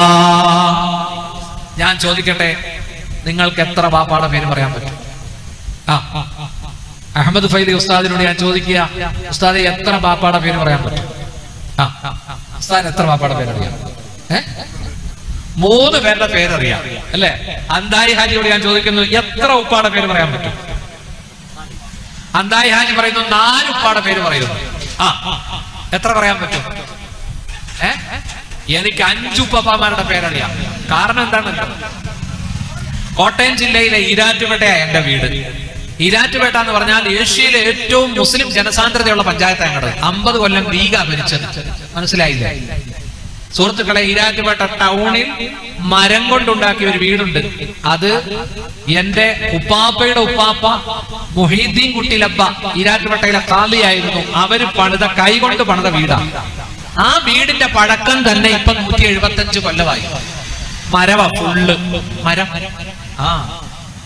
A: ഞാൻ ചോദിക്കട്ടെ നിങ്ങൾക്ക് എത്ര ബാപ്പാടെ പേര് പറയാൻ പറ്റും ആ അഹമ്മദ് ഫൈദി ഉസ്താദിനോട് ഞാൻ ചോദിക്കുക ഉസ്താദെ എത്ര ബാപ്പാടെ പേര് പറയാൻ പറ്റും ആ ഉസ്താദിന് എത്ര ബാപ്പാടെ പേരറിയാം ഏ മൂന്ന് പേരുടെ പേരറിയാം അല്ലേ അന്തായി ഹാജിയോട് ഞാൻ ചോദിക്കുന്നു എത്ര ഉപ്പാടെ പേര് പറയാൻ പറ്റും അന്തായി ഹാജി പറയുന്നു നാല് ഉപ്പാടെ പേര് പറയുന്നു ആ എത്ര പറയാൻ പറ്റും ഏ എനിക്ക് അഞ്ചു പപ്പാമാരുടെ പേരറിയാം കാരണം എന്താണ് കോട്ടയം ജില്ലയിലെ ഈരാറ്റുപേട്ടയാ എന്റെ വീട് ഈരാറ്റുപേട്ട എന്ന് പറഞ്ഞാൽ ഏഷ്യയിലെ ഏറ്റവും മുസ്ലിം ജനസാന്ദ്രതയുള്ള പഞ്ചായത്ത് ഞങ്ങളുടെ അമ്പത് കൊല്ലം ലീഗ ഭരിച്ചത് മനസ്സിലായില്ലേ സുഹൃത്തുക്കളെ ഈരാറ്റുപേട്ട ടൗണിൽ മരം കൊണ്ടുണ്ടാക്കിയ ഒരു വീടുണ്ട് അത് എന്റെ ഉപ്പാപ്പയുടെ ഉപ്പാപ്പ മുഹീദ്ദീൻ കുട്ടിലബ്ബ ഈരാറ്റുപേട്ടയിലെ കാളിയായിരുന്നു അവര് പണിത കൈകൊണ്ട് പണിത വീടാണ് ആ വീടിന്റെ പഴക്കം തന്നെ ഇപ്പൊ നൂറ്റി എഴുപത്തി അഞ്ച് കൊല്ലമായി മരവ ഫുള്ള് മരം ആ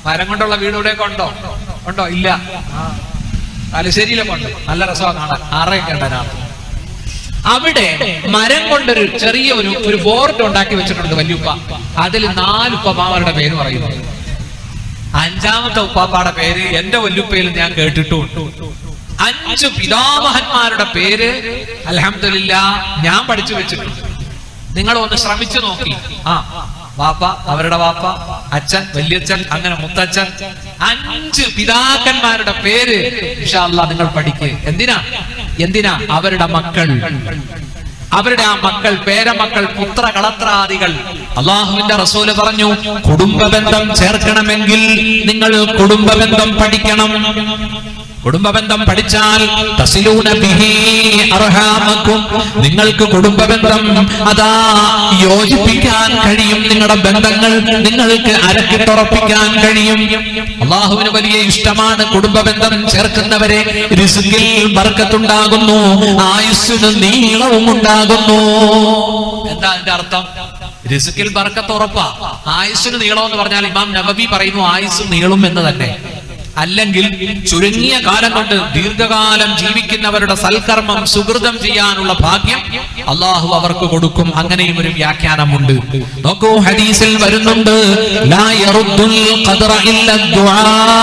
A: മരം കൊണ്ടുള്ള വീട് ഇവിടെയൊക്കെ ഉണ്ടോ ഉണ്ടോ ഇല്ല ആ. തലശ്ശേരിയിലൊക്കെ ഉണ്ട് നല്ല രസമാണ് കാണാൻ ആറയൊക്കെ ഉണ്ട് അതിനകത്ത് അവിടെ മരം കൊണ്ടൊരു ചെറിയ ഒരു ഒരു ബോർഡ് ഉണ്ടാക്കി വെച്ചിട്ടുണ്ട് വല്യുപ്പ അതിൽ നാല് ഉപ്പമാരുടെ പേര് പറയുന്നു അഞ്ചാമത്തെ ഉപ്പാപ്പാടെ പേര് എന്റെ വല്യുപ്പയിൽ ഞാൻ കേട്ടിട്ടുണ്ട് അഞ്ച് പിതാമഹന്മാരുടെ പേര് അലഹമില്ല ഞാൻ പഠിച്ചു വെച്ചിട്ടുണ്ട് നിങ്ങൾ ഒന്ന് ശ്രമിച്ചു നോക്കി ആ വാപ്പ അവരുടെ വാപ്പ അച്ഛൻ വല്യച്ഛൻ അങ്ങനെ മുത്തച്ഛൻ അഞ്ച് പിതാക്കന്മാരുടെ പേര് ഇൻഷാ അല്ലാ നിങ്ങൾ പഠിക്കുക എന്തിനാ എന്തിനാ അവരുടെ മക്കൾ അവരുടെ ആ മക്കൾ പേരമക്കൾ പുത്ര കളത്രാദികൾ അള്ളാഹുവിന്റെ റസൂല് പറഞ്ഞു കുടുംബ ബന്ധം ചേർക്കണമെങ്കിൽ നിങ്ങൾ കുടുംബ ബന്ധം പഠിക്കണം കുടുംബ ബന്ധം പഠിച്ചാൽ തസിലൂന ബിഹി അർഹാമക്കും നിങ്ങൾക്ക് കുടുംബ ബന്ധം അതാ യോജിപ്പിക്കാൻ കഴിയും നിങ്ങളുടെ ബന്ധങ്ങൾ നിങ്ങൾക്ക് അരക്കിട്ടുറപ്പിക്കാൻ കഴിയും അള്ളാഹുവിന് വലിയ ഇഷ്ടമാണ് കുടുംബ ബന്ധം ചേർക്കുന്നവരെ രിസുക്കിൽ ബർക്കത്തുണ്ടാകുന്നു ആയുസ്സിന് നീളവും ഉണ്ടാകുന്നു എന്താ അതിന്റെ അർത്ഥം രിസുക്കിൽ ബർക്കത്ത് ഉറപ്പാ ആയുസ്സിന് നീളം എന്ന് പറഞ്ഞാൽ ഇമാം നബബി പറയുന്നു ആയുസ് നീളും എന്ന് തന്നെ അല്ലെങ്കിൽ ചുരുങ്ങിയ കാലം കൊണ്ട് ദീർഘകാലം ജീവിക്കുന്നവരുടെ സൽക്കർമ്മം സുഹൃതം ചെയ്യാനുള്ള ഭാഗ്യം അള്ളാഹു അവർക്ക് കൊടുക്കും അങ്ങനെയും ഒരു വ്യാഖ്യാനമുണ്ട് നോക്കൂ ഹദീസിൽ വരുന്നുണ്ട് ലാ യറുദ്ദുൽ ഖദ്റ ഇല്ല ദുആ.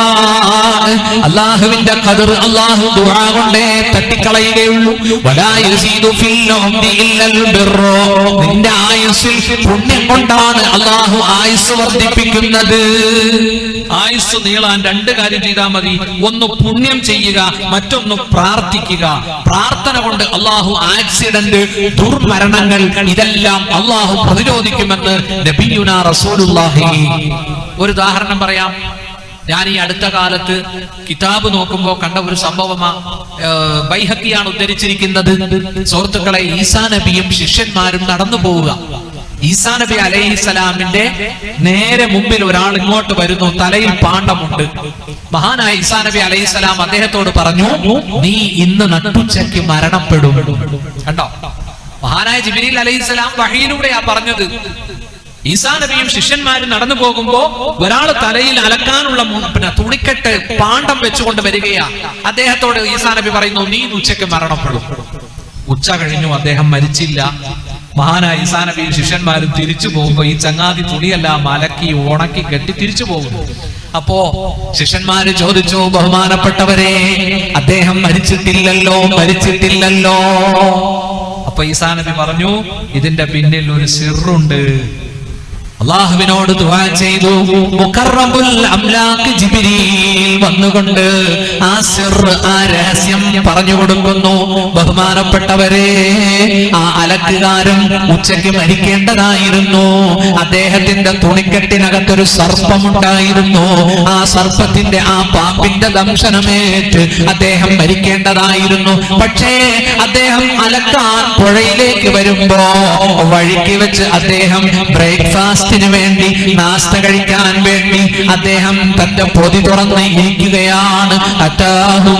A: അള്ളാഹുവിന്റെ ഖദർ അള്ളാഹു ദുആ കൊണ്ടേ തട്ടിക്കളയുകയുള്ളൂ വലാ യസീദു ഫിൽ ഉംരി ഇല്ലൽ ബിർറു. നിന്റെ ആയുസ്സിൽ പുണ്യം കൊണ്ടാണ് അള്ളാഹു ആയുസ് വർദ്ധിപ്പിക്കുന്നത് ആയുസ് നീളാൻ രണ്ട് കാര്യം ചെയ്താൽ മതി ഒന്ന് പുണ്യം ചെയ്യുക മറ്റൊന്ന് പ്രാർത്ഥിക്കുക പ്രാർത്ഥന കൊണ്ട് അള്ളാഹു ആക്സിഡന്റ് ദുർമരണങ്ങൾ ഇതെല്ലാം അള്ളാഹു പ്രതിരോധിക്കുമെന്ന് നബിയുന റസൂലുള്ളാഹി ഒരു ഉദാഹരണം പറയാം ഞാൻ ഈ അടുത്ത കാലത്ത് കിതാബ് നോക്കുമ്പോൾ കണ്ട ഒരു സംഭവമാ ഏഹ്, ബൈഹക്കിയാണ് ഉദ്ധരിച്ചിരിക്കുന്നത് സുഹൃത്തുക്കളെ ഈസാ നബിയും ശിഷ്യന്മാരും നടന്നു പോവുക ഈസാ നബി അലൈഹിസ്സലാമിന്റെ നേരെ മുമ്പിൽ ഒരാൾ ഇങ്ങോട്ട് വരുന്നു തലയിൽ പാണ്ഡമുണ്ട് മഹാനായ ഈസാ നബി അലൈഹിസ്സലാം അദ്ദേഹത്തോട് പറഞ്ഞു നീ ഇന്ന് നട്ടുച്ചയ്ക്ക് മരണപ്പെടും കണ്ടോ മഹാനായ ജിബിരിൽ അലൈഹിസ്സലാം വഴിയിലൂടെയാ പറഞ്ഞത് ഈസാ നബിയും ശിഷ്യന്മാരും നടന്നു പോകുമ്പോ ഒരാൾ തലയിൽ അലക്കാനുള്ള മു- പിന്നെ തുണിക്കെട്ട് പാണ്ഡം വെച്ചുകൊണ്ട് വരികയാ അദ്ദേഹത്തോട് ഈസാ നബി പറയുന്നു നീ ഇന്ന് ഉച്ചയ്ക്ക് മരണപ്പെടും ഉച്ച കഴിഞ്ഞു അദ്ദേഹം മരിച്ചില്ല മഹാനായ ഈസാ നബിയും ശിഷ്യന്മാരും തിരിച്ചു പോകുമ്പോ ഈ ചങ്ങാതി തുണിയെല്ലാം അലക്കി ഉണക്കി കെട്ടി തിരിച്ചു പോകുന്നു അപ്പോ ശിഷ്യന്മാര് ചോദിച്ചു ബഹുമാനപ്പെട്ടവരെ അദ്ദേഹം മരിച്ചിട്ടില്ലല്ലോ മരിച്ചിട്ടില്ലല്ലോ അപ്പൊ ഈസാ നബി പറഞ്ഞു ഇതിന്റെ പിന്നിൽ ഒരു സിറുണ്ട് അള്ളാഹുവിനോട് ദുആ ചെയ്തു മുഖറബുൽ അംലാക്ക് ജിബ്രീൽ വന്നുകൊണ്ട് ആ സിർ ആ രഹസ്യം പറഞ്ഞു കൊടുക്കുന്നു ബഹുമാനപ്പെട്ടവരെ ആ അലക്കുകാരൻ ഉച്ചയ്ക്ക് മരിക്കേണ്ടതായിരുന്നു അദ്ദേഹത്തിന്റെ തുണിക്കെട്ടിനകത്തൊരു സർപ്പമുണ്ടായിരുന്നു ആ സർപ്പത്തിന്റെ ആ പാമ്പിന്റെ ദംശനമേറ്റ് അദ്ദേഹം മരിക്കേണ്ടതായിരുന്നു പക്ഷേ അദ്ദേഹം അലക്കാൻ പുഴയിലേക്ക് വരുമ്പോ വഴിക്ക് വെച്ച് അദ്ദേഹം ബ്രേക്ക്ഫാസ്റ്റിന് വേണ്ടി നാസ്ത കഴിക്കാൻ വേണ്ടി അദ്ദേഹം തന്റെ പൊതി തുറന്ന് ഇരിക്കുകയാണ് അറ്റാഹു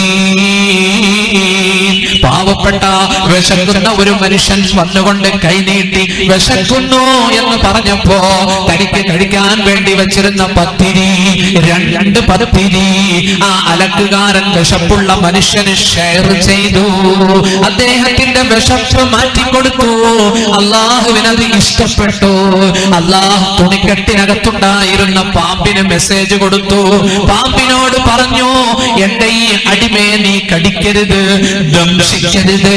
A: മിസ്കീൻ. പാവപ്പെട്ട വിശക്കുന്ന ഒരു മനുഷ്യൻ വന്നുകൊണ്ട് കൈനീട്ടി വിശക്കുന്നു എന്ന് പറഞ്ഞപ്പോ തനിക്ക് കഴിക്കാൻ വേണ്ടി വെച്ചിരുന്ന പത്തിരി രണ്ട് പത്തിരി ആ അലക്കുകാരൻ വിശപ്പുള്ള മനുഷ്യന് ഷെയർ ചെയ്തു അദ്ദേഹത്തിന്റെ വിശപ്പ് മാറ്റിക്കൊടുത്തു അള്ളാഹുവിനത് ഇഷ്ടപ്പെട്ടു അള്ളാഹു തുണിക്കെട്ടിനകത്തുണ്ടായിരുന്ന പാമ്പിന് മെസ്സേജ് കൊടുത്തു പാമ്പിനോട് പറഞ്ഞു എന്റെ ഈ അടിമയെ നീ കടിക്കരുത് ദംശിക്കരുത്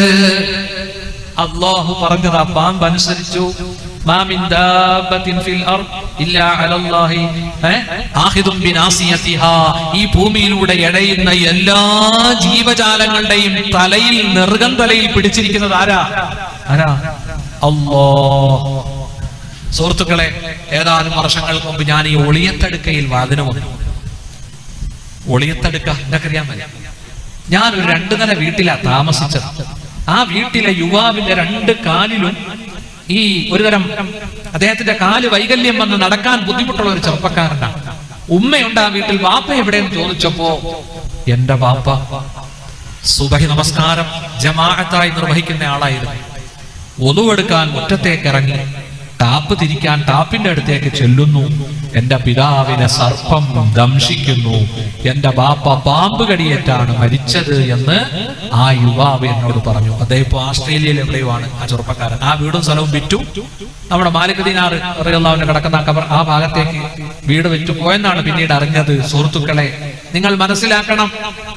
A: അള്ളാഹു പറഞ്ഞത് ആ പാമ്പ് അനുസരിച്ചു ما من دابة في الأرض إلا على الله آخذ بناصيتها ഈ ഭൂമിയിലൂടെ എഴയുന്ന എല്ലാ ജീവജാലങ്ങളുടെയും തലയിൽ നെറുകം തലയിൽ പിടിച്ചിരിക്കുന്നത് ആരാ ആരാ അല്ലോ സുഹൃത്തുക്കളെ ഏതാനും വർഷങ്ങൾക്ക് മുമ്പ് ഞാൻ ഈ ഒളിയത്തടുക്കയിൽ വാതിന് വന്നു ഒളിയത്തടുക്ക എന്നൊക്കറിയാൻ ഞാൻ ഒരു രണ്ടു നില വീട്ടിലാ താമസിച്ചത് ആ വീട്ടിലെ യുവാവിന്റെ രണ്ട് കാലിലും ഈ ഒരു തരം അദ്ദേഹത്തിന്റെ കാല് വൈകല്യം വന്ന് നടക്കാൻ ബുദ്ധിമുട്ടുള്ള ഒരു ചെറുപ്പക്കാരനാണ് ഉമ്മയുണ്ട് ആ വീട്ടിൽ വാപ്പ എവിടെയെന്ന് ചോദിച്ചപ്പോ എന്റെ വാപ്പ സുബഹി നമസ്കാരം ജമാഅത്തായി നിർവഹിക്കുന്ന ആളായിരുന്നു ഒതുവെടുക്കാൻ മുറ്റത്തേക്ക് ഇറങ്ങി ടാപ്പ് തിരിക്കാൻ ടാപ്പിന്റെ അടുത്തേക്ക് ചെല്ലുന്നു എന്റെ പിതാവിനെ സർപ്പം ദംശിക്കുന്നു എന്റെ ബാപ്പ പാമ്പ് കടിയേറ്റാണ് മരിച്ചത് എന്ന് ആ യുവാവ് എന്നോട് പറഞ്ഞു അദ്ദേഹം ഇപ്പൊ ഓസ്ട്രേലിയയിൽ എവിടെയുമാണ് ആ ചെറുപ്പക്കാരൻ ആ വീടും സ്ഥലവും വിറ്റു നമ്മുടെ മാലിക് ദിനാറ് അറിയുന്നവന് കിടക്കുന്ന കബർ ആ ഭാഗത്തേക്ക് വീട് വിറ്റു പോയെന്നാണ് പിന്നീട് അറിഞ്ഞത് സുഹൃത്തുക്കളെ നിങ്ങൾ മനസ്സിലാക്കണം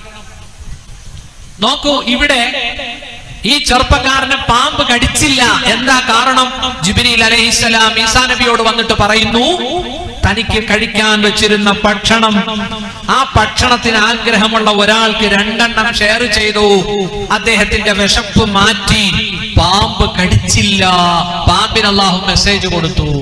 A: നോക്കൂ ഇവിടെ ഈ ചെറുപ്പക്കാരനെ പാമ്പ് കടിച്ചില്ല എന്താ കാരണം ജിബിനിൽ അലഹിസ്സലാം ഈസാ നബിയോട് വന്നിട്ട് പറയുന്നു തനിക്ക് കഴിക്കാൻ വെച്ചിരുന്ന ഭക്ഷണം ആ ഭക്ഷണത്തിന് ആഗ്രഹമുള്ള ഒരാൾക്ക് രണ്ടെണ്ണം ഷെയർ ചെയ്തു അദ്ദേഹത്തിന്റെ വിശപ്പ് മാറ്റി പാമ്പ് കടിച്ചില്ല പാമ്പിന് അള്ളാഹു മെസ്സേജ് കൊടുത്തു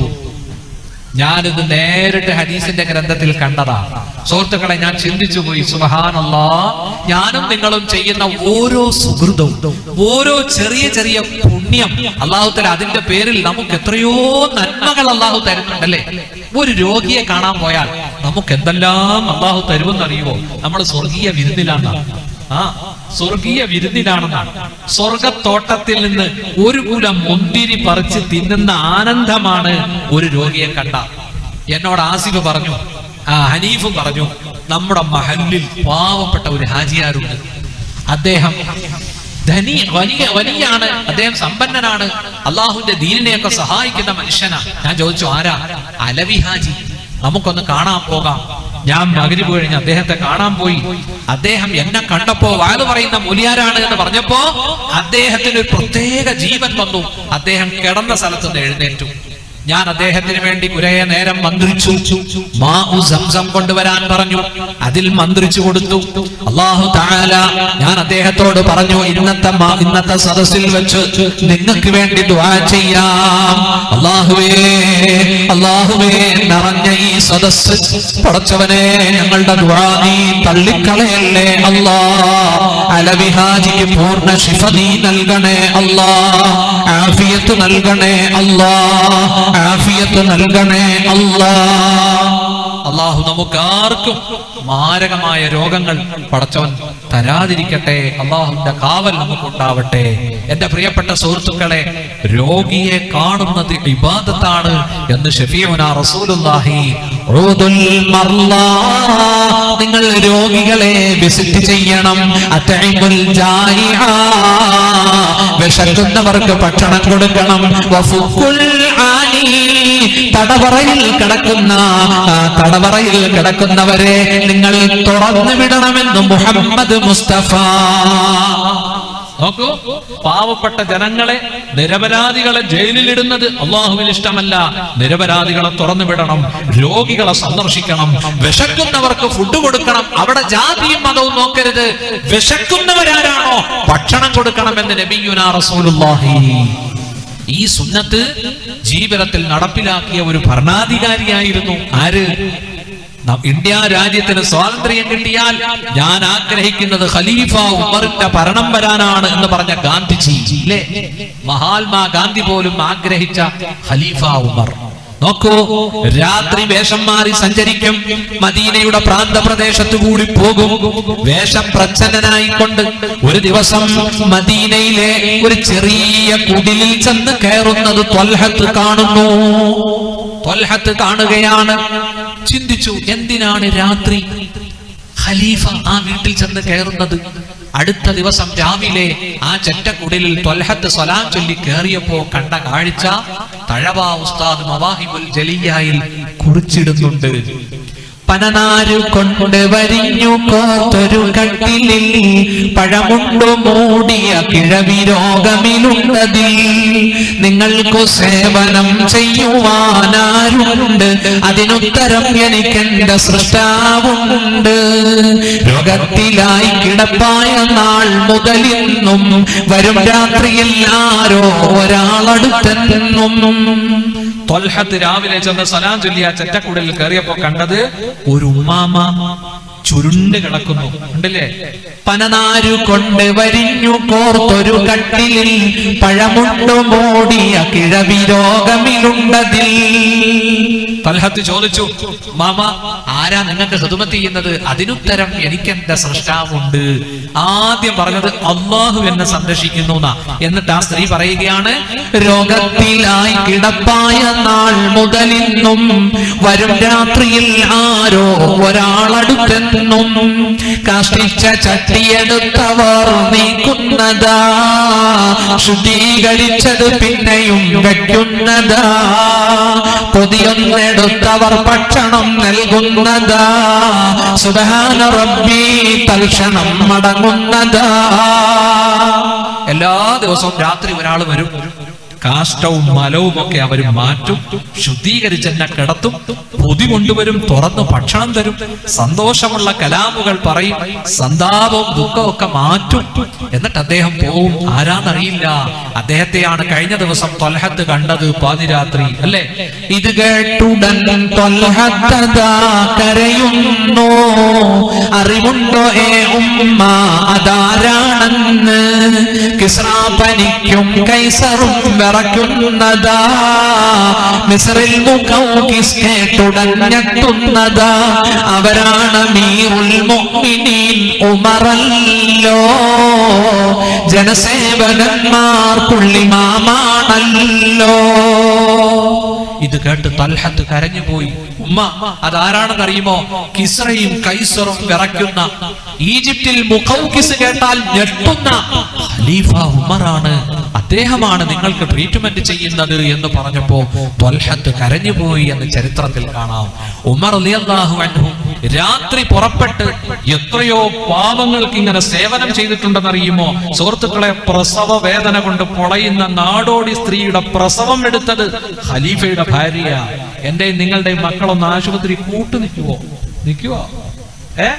A: ഞാനിത് നേരിട്ട് ഹദീസിന്റെ ഗ്രന്ഥത്തിൽ കണ്ടതാ സുഹൃത്തുക്കളെ ഞാൻ ചിന്തിച്ചു പോയി സുബഹാനല്ലാ ഞാനും നിങ്ങളും ചെയ്യുന്ന ഓരോ സുഹൃതവും ഓരോ ചെറിയ ചെറിയ പുണ്യം അള്ളാഹുത്തല അതിന്റെ പേരിൽ നമുക്ക് എത്രയോ നന്മകൾ അള്ളാഹു തരുന്നുണ്ടല്ലേ ഒരു രോഗിയെ കാണാൻ പോയാൽ നമുക്ക് എന്തെല്ലാം അള്ളാഹു തരുമെന്നറിയുമോ നമ്മൾ സ്വർഗീയ വിരുന്നിലാണ് ആ സ്വർഗീയ വിരുന്നിലാണെന്നാണ് സ്വർഗത്തോട്ടത്തിൽ നിന്ന് ഒരു കുലം മുന്തിരി പറിച്ച് തിന്നുന്ന ആനന്ദമാണ് ഒരു രോഗിയെ കണ്ട എന്നോട് ആസിഫ് പറഞ്ഞു ആ ഹനീഫും പറഞ്ഞു നമ്മുടെ മഹലിൽ പാവപ്പെട്ട ഒരു ഹാജിയാരുണ്ട് അദ്ദേഹം ധനി വലിയ വലിയാണ് അദ്ദേഹം സമ്പന്നനാണ് അള്ളാഹുവിന്റെ ദീനിനെയൊക്കെ സഹായിക്കുന്ന മനുഷ്യനാണ് ഞാൻ ചോദിച്ചു ആരാ അലവി ഹാജി നമുക്കൊന്ന് കാണാൻ പോകാം ഞാൻ മകരിവ് കഴിഞ്ഞ് അദ്ദേഹത്തെ കാണാൻ പോയി അദ്ദേഹം എന്നെ കണ്ടപ്പോ വാല് പറയുന്ന മുലിയാരാണ് എന്ന് പറഞ്ഞപ്പോ അദ്ദേഹത്തിന് ഒരു പ്രത്യേക ജീവൻ വന്നു അദ്ദേഹം കിടന്ന സ്ഥലത്ത് നിന്ന് എഴുന്നേറ്റു ഞാൻ അദ്ദേഹത്തിന് വേണ്ടി കുറെ നേരം മന്ത്രിച്ചു മാഉ സംസം കൊണ്ടുവരാൻ പറഞ്ഞു അതിൽ മന്ത്രിച്ചു കൊടുത്തു അള്ളാഹു താല ഞാൻ അദ്ദേഹത്തോട് പറഞ്ഞു ഇന്നത്തെ മാ- ഇന്നത്തെ സദസ്സിൽ വെച്ച് നിങ്ങൾക്ക് വേണ്ടി ദ്വാ ചെയ്യാം അള്ളാഹുവേ അള്ളാഹുവേ നിറഞ്ഞ ഈ സദസ്സ് പടച്ചവനെ ഞങ്ങളുടെ ദ്വാ നീ തള്ളിക്കളയല്ലേ അല്ലാ അലവിഹാജിക്ക് പൂർണ്ണ ശിഫ നീ നൽകണേ അല്ലാ ആഫിയത്ത് നൽകണേ അല്ലാ ആഫിയത്ത് നൽകണേ അല്ലാ അള്ളാഹു നമുക്ക് ആർക്കും മാരകമായ രോഗങ്ങൾ പടച്ചവൻ തരാതിരിക്കട്ടെ അള്ളാഹുവിന്റെ കാവൽ നമുക്കുണ്ടാവട്ടെ എന്റെ പ്രിയപ്പെട്ട സുഹൃത്തുക്കളെ രോഗിയെ കാണുന്നത് ഇബാദത്താണ് എന്ന് ഷഫീമുന റസൂലുള്ളാഹി ഉദുൽ മർലാ. നിങ്ങൾ രോഗികളെ വിസിറ്റ് ചെയ്യണം അത്തഇമുൽ ജായിഅ. വിശക്കുന്നവർക്ക് ഭക്ഷണം കൊടുക്കണം വഫുക്കുൽ ആനി. തടവറയിൽ കിടക്കുന്ന ആ തടവറയിൽ കിടക്കുന്നവരെ നിങ്ങൾ തുറന്നു വിടണമെന്ന് മുഹമ്മദ് മുസ്തഫ നോക്കൂ പാവപ്പെട്ട ജനങ്ങളെ നിരപരാധികളെ ജയിലിലിടുന്നത് അള്ളാഹുവിന് ഇഷ്ടമല്ല നിരപരാധികളെ തുറന്നു വിടണം രോഗികളെ സന്ദർശിക്കണം വിശക്കുന്നവർക്ക് ഫുഡ് കൊടുക്കണം അവിടെ ജാതിയും മതവും നോക്കരുത് വിശക്കുന്നവരാരാണോ ഭക്ഷണം കൊടുക്കണമെന്ന് നബിയുന റസൂലുള്ളാഹി ഈ സുന്നത്ത് ജീവിതത്തിൽ നടപ്പിലാക്കിയ ഒരു ഭരണാധികാരിയായിരുന്നു ആര് ന- ഇന്ത്യ രാജ്യത്തിന് സ്വാതന്ത്ര്യം കിട്ടിയാൽ ഞാൻ ആഗ്രഹിക്കുന്നത് ഖലീഫ ഉമറിന്റെ ഭരണം വരാനാണ് എന്ന് പറഞ്ഞ ഗാന്ധിജി ഇല്ലേ മഹാത്മാ ഗാന്ധി പോലും ആഗ്രഹിച്ച ഖലീഫ ഉമർ നോക്കൂ രാത്രി വേഷം മാറി സഞ്ചരിക്കും മദീനയുടെ പ്രാന്തപ്രദേശത്ത് കൂടി പോകും വേഷപ്രച്ഛന്നനായിക്കൊണ്ട് ഒരു ദിവസം മദീനയിലെ ഒരു ചെറിയ കുടിലിൽ ചെന്ന് കയറുന്നത് ത്വൽഹത്ത് കാണുന്നു ത്വൽഹത്ത് കാണുകയാണ് ചിന്തിച്ചു എന്തിനാണ് രാത്രി ഖലീഫ ആ വീട്ടിൽ ചെന്ന് കയറുന്നത് അടുത്ത ദിവസം രാവിലെ ആ ചെറ്റക്കുടലിൽ ത്വൽഹത്ത് സ്വലാം ചൊല്ലി കയറിയപ്പോ കണ്ട കാഴ്ച തഴവ ഉസ്താദ് മവാഹിബുൽ ജലിയായിൽ കുറിച്ചിടുന്നുണ്ട് പനനാരു കൊണ്ട് വരിഞ്ഞു കോത്തൊരു കട്ടിലിൽ പഴമുണ്ടു മൂടിയ കിഴവി രോഗമിലുള്ളതിൽ നിങ്ങൾക്കു സേവനം ചെയ്യുവാനാരുണ്ട് അതിനുത്തരം എനിക്കെന്റെ സൃഷ്ടാവുണ്ട് രോഗത്തിലായി കിടപ്പായ നാൾ മുതലിന്നും വരും രാത്രിയിൽ ആരോ ഒരാളടുത്തെന്നും ത്വൽഹത്ത് രാവിലെ ചെന്ന് സലാം ചൊല്ലി ആ ചെറ്റക്കുടലിൽ കയറിയപ്പോ കണ്ടത് ഒരു ഉമ്മാമ ചുരുണ്ട് കിടക്കുന്നു ഉണ്ടല്ലേ പനനാരു കൊണ്ട് വരിഞ്ഞു കോർത്തൊരു കട്ടിലിൽ പഴമുണ്ടു മൂടിയ കിഴവി രോഗമിലുണ്ടതിൽ തൽഹത്ത് ചോദിച്ചു മാമ ആരാ നിങ്ങൾക്ക് ഹൃദമത്ത് ചെയ്യുന്നത് അതിനുത്തരം എനിക്ക് എന്റെ സൃഷ്ടാവുണ്ട് ആദ്യം പറഞ്ഞത് അള്ളാഹു എന്നെ സംരക്ഷിക്കുന്നു എന്നാ എന്നിട്ട് ആ സ്ത്രീ പറയുകയാണ്
B: രോഗത്തിലായി കിടപ്പായ നാൾ മുതലിന്നും വരും രാത്രിയിൽ ആരോ ഒരാളടുത്തെന്നും കാഷ്ടിച്ച ചട്ടിയെടുത്തവർ നീക്കുന്നതാ ശുദ്ധീകരിച്ചത് പിന്നെയും വയ്ക്കുന്നതാ കൊതിയൊന്നെടുത്തവർ ഭക്ഷണം നൽകുന്നതാ സുബഹാന റബ്ബി തൽക്ഷണം മടങ്ങുന്നതാ
A: എല്ലാ ദിവസവും രാത്രി ഒരാൾ വരും കാഷ്ടവും മലവും ഒക്കെ അവർ മാറ്റും ശുദ്ധീകരിച്ച് എന്നെ കിടത്തും പൊതി കൊണ്ടുവരും തുറന്ന് ഭക്ഷണം തരും സന്തോഷമുള്ള കലാമുകൾ പറയും സന്താപവും ദുഃഖവും ഒക്കെ മാറ്റും എന്നിട്ട് അദ്ദേഹം പോവും ആരാന്നറിയില്ല അദ്ദേഹത്തെയാണ് കഴിഞ്ഞ ദിവസം തൊലഹത്ത് കണ്ടത് പാതിരാത്രി അല്ലേ
B: ഇത് കേട്ടുടൻ തൊൽഹത്തതാ കരയുന്നു അറിവുണ്ടോ ഏ ഉമ്മ അതാരാണെന്ന് കിസ്രാപനിക്കും കൈസറും വിറയ്ക്കുന്നതാ മിസറിൽ മുഖം കിസ് കേട്ടുടൻ ഞെട്ടുന്നതാ അവരാണ് മീറുൽ മുഅ്മിനീൻ ഉമറല്ലോ ജനസേവകന്മാർ പുള്ളിമാമാണല്ലോ
A: ഇത് കേട്ട് തൽഹത്ത് കരഞ്ഞുപോയി ഉമ്മ അതാരാണെന്ന് അറിയുമോ കിസ്രയും കൈസറും വിറയ്ക്കുന്ന ഈജിപ്തിൽ മുഖൗക്കിസ് കേട്ടാൽ ഞെട്ടുന്ന ഖലീഫ ഉമറാണ് അദ്ദേഹമാണ് നിങ്ങൾക്ക് ട്രീറ്റ്മെന്റ് ചെയ്യുന്നത് എന്ന് പറഞ്ഞപ്പോ ത്വൽഹത്ത് കരഞ്ഞുപോയി എന്ന് ചരിത്രത്തിൽ കാണാം ഉമർ റളിയല്ലാഹു അൻഹു രാത്രി പുറപ്പെട്ട് എത്രയോ പാവങ്ങൾക്ക് ഇങ്ങനെ സേവനം ചെയ്തിട്ടുണ്ടെന്നറിയുമോ സുഹൃത്തുക്കളെ പ്രസവ വേദന കൊണ്ട് പൊളയുന്ന നാടോടി സ്ത്രീയുടെ പ്രസവം എടുത്തത് ഖലീഫയുടെ ഭാര്യ എന്റെ നിങ്ങളുടെ മക്കളൊന്ന് ആശുപത്രി കൂട്ടു നിൽക്കുവോ നിൽക്കുവോ ഏ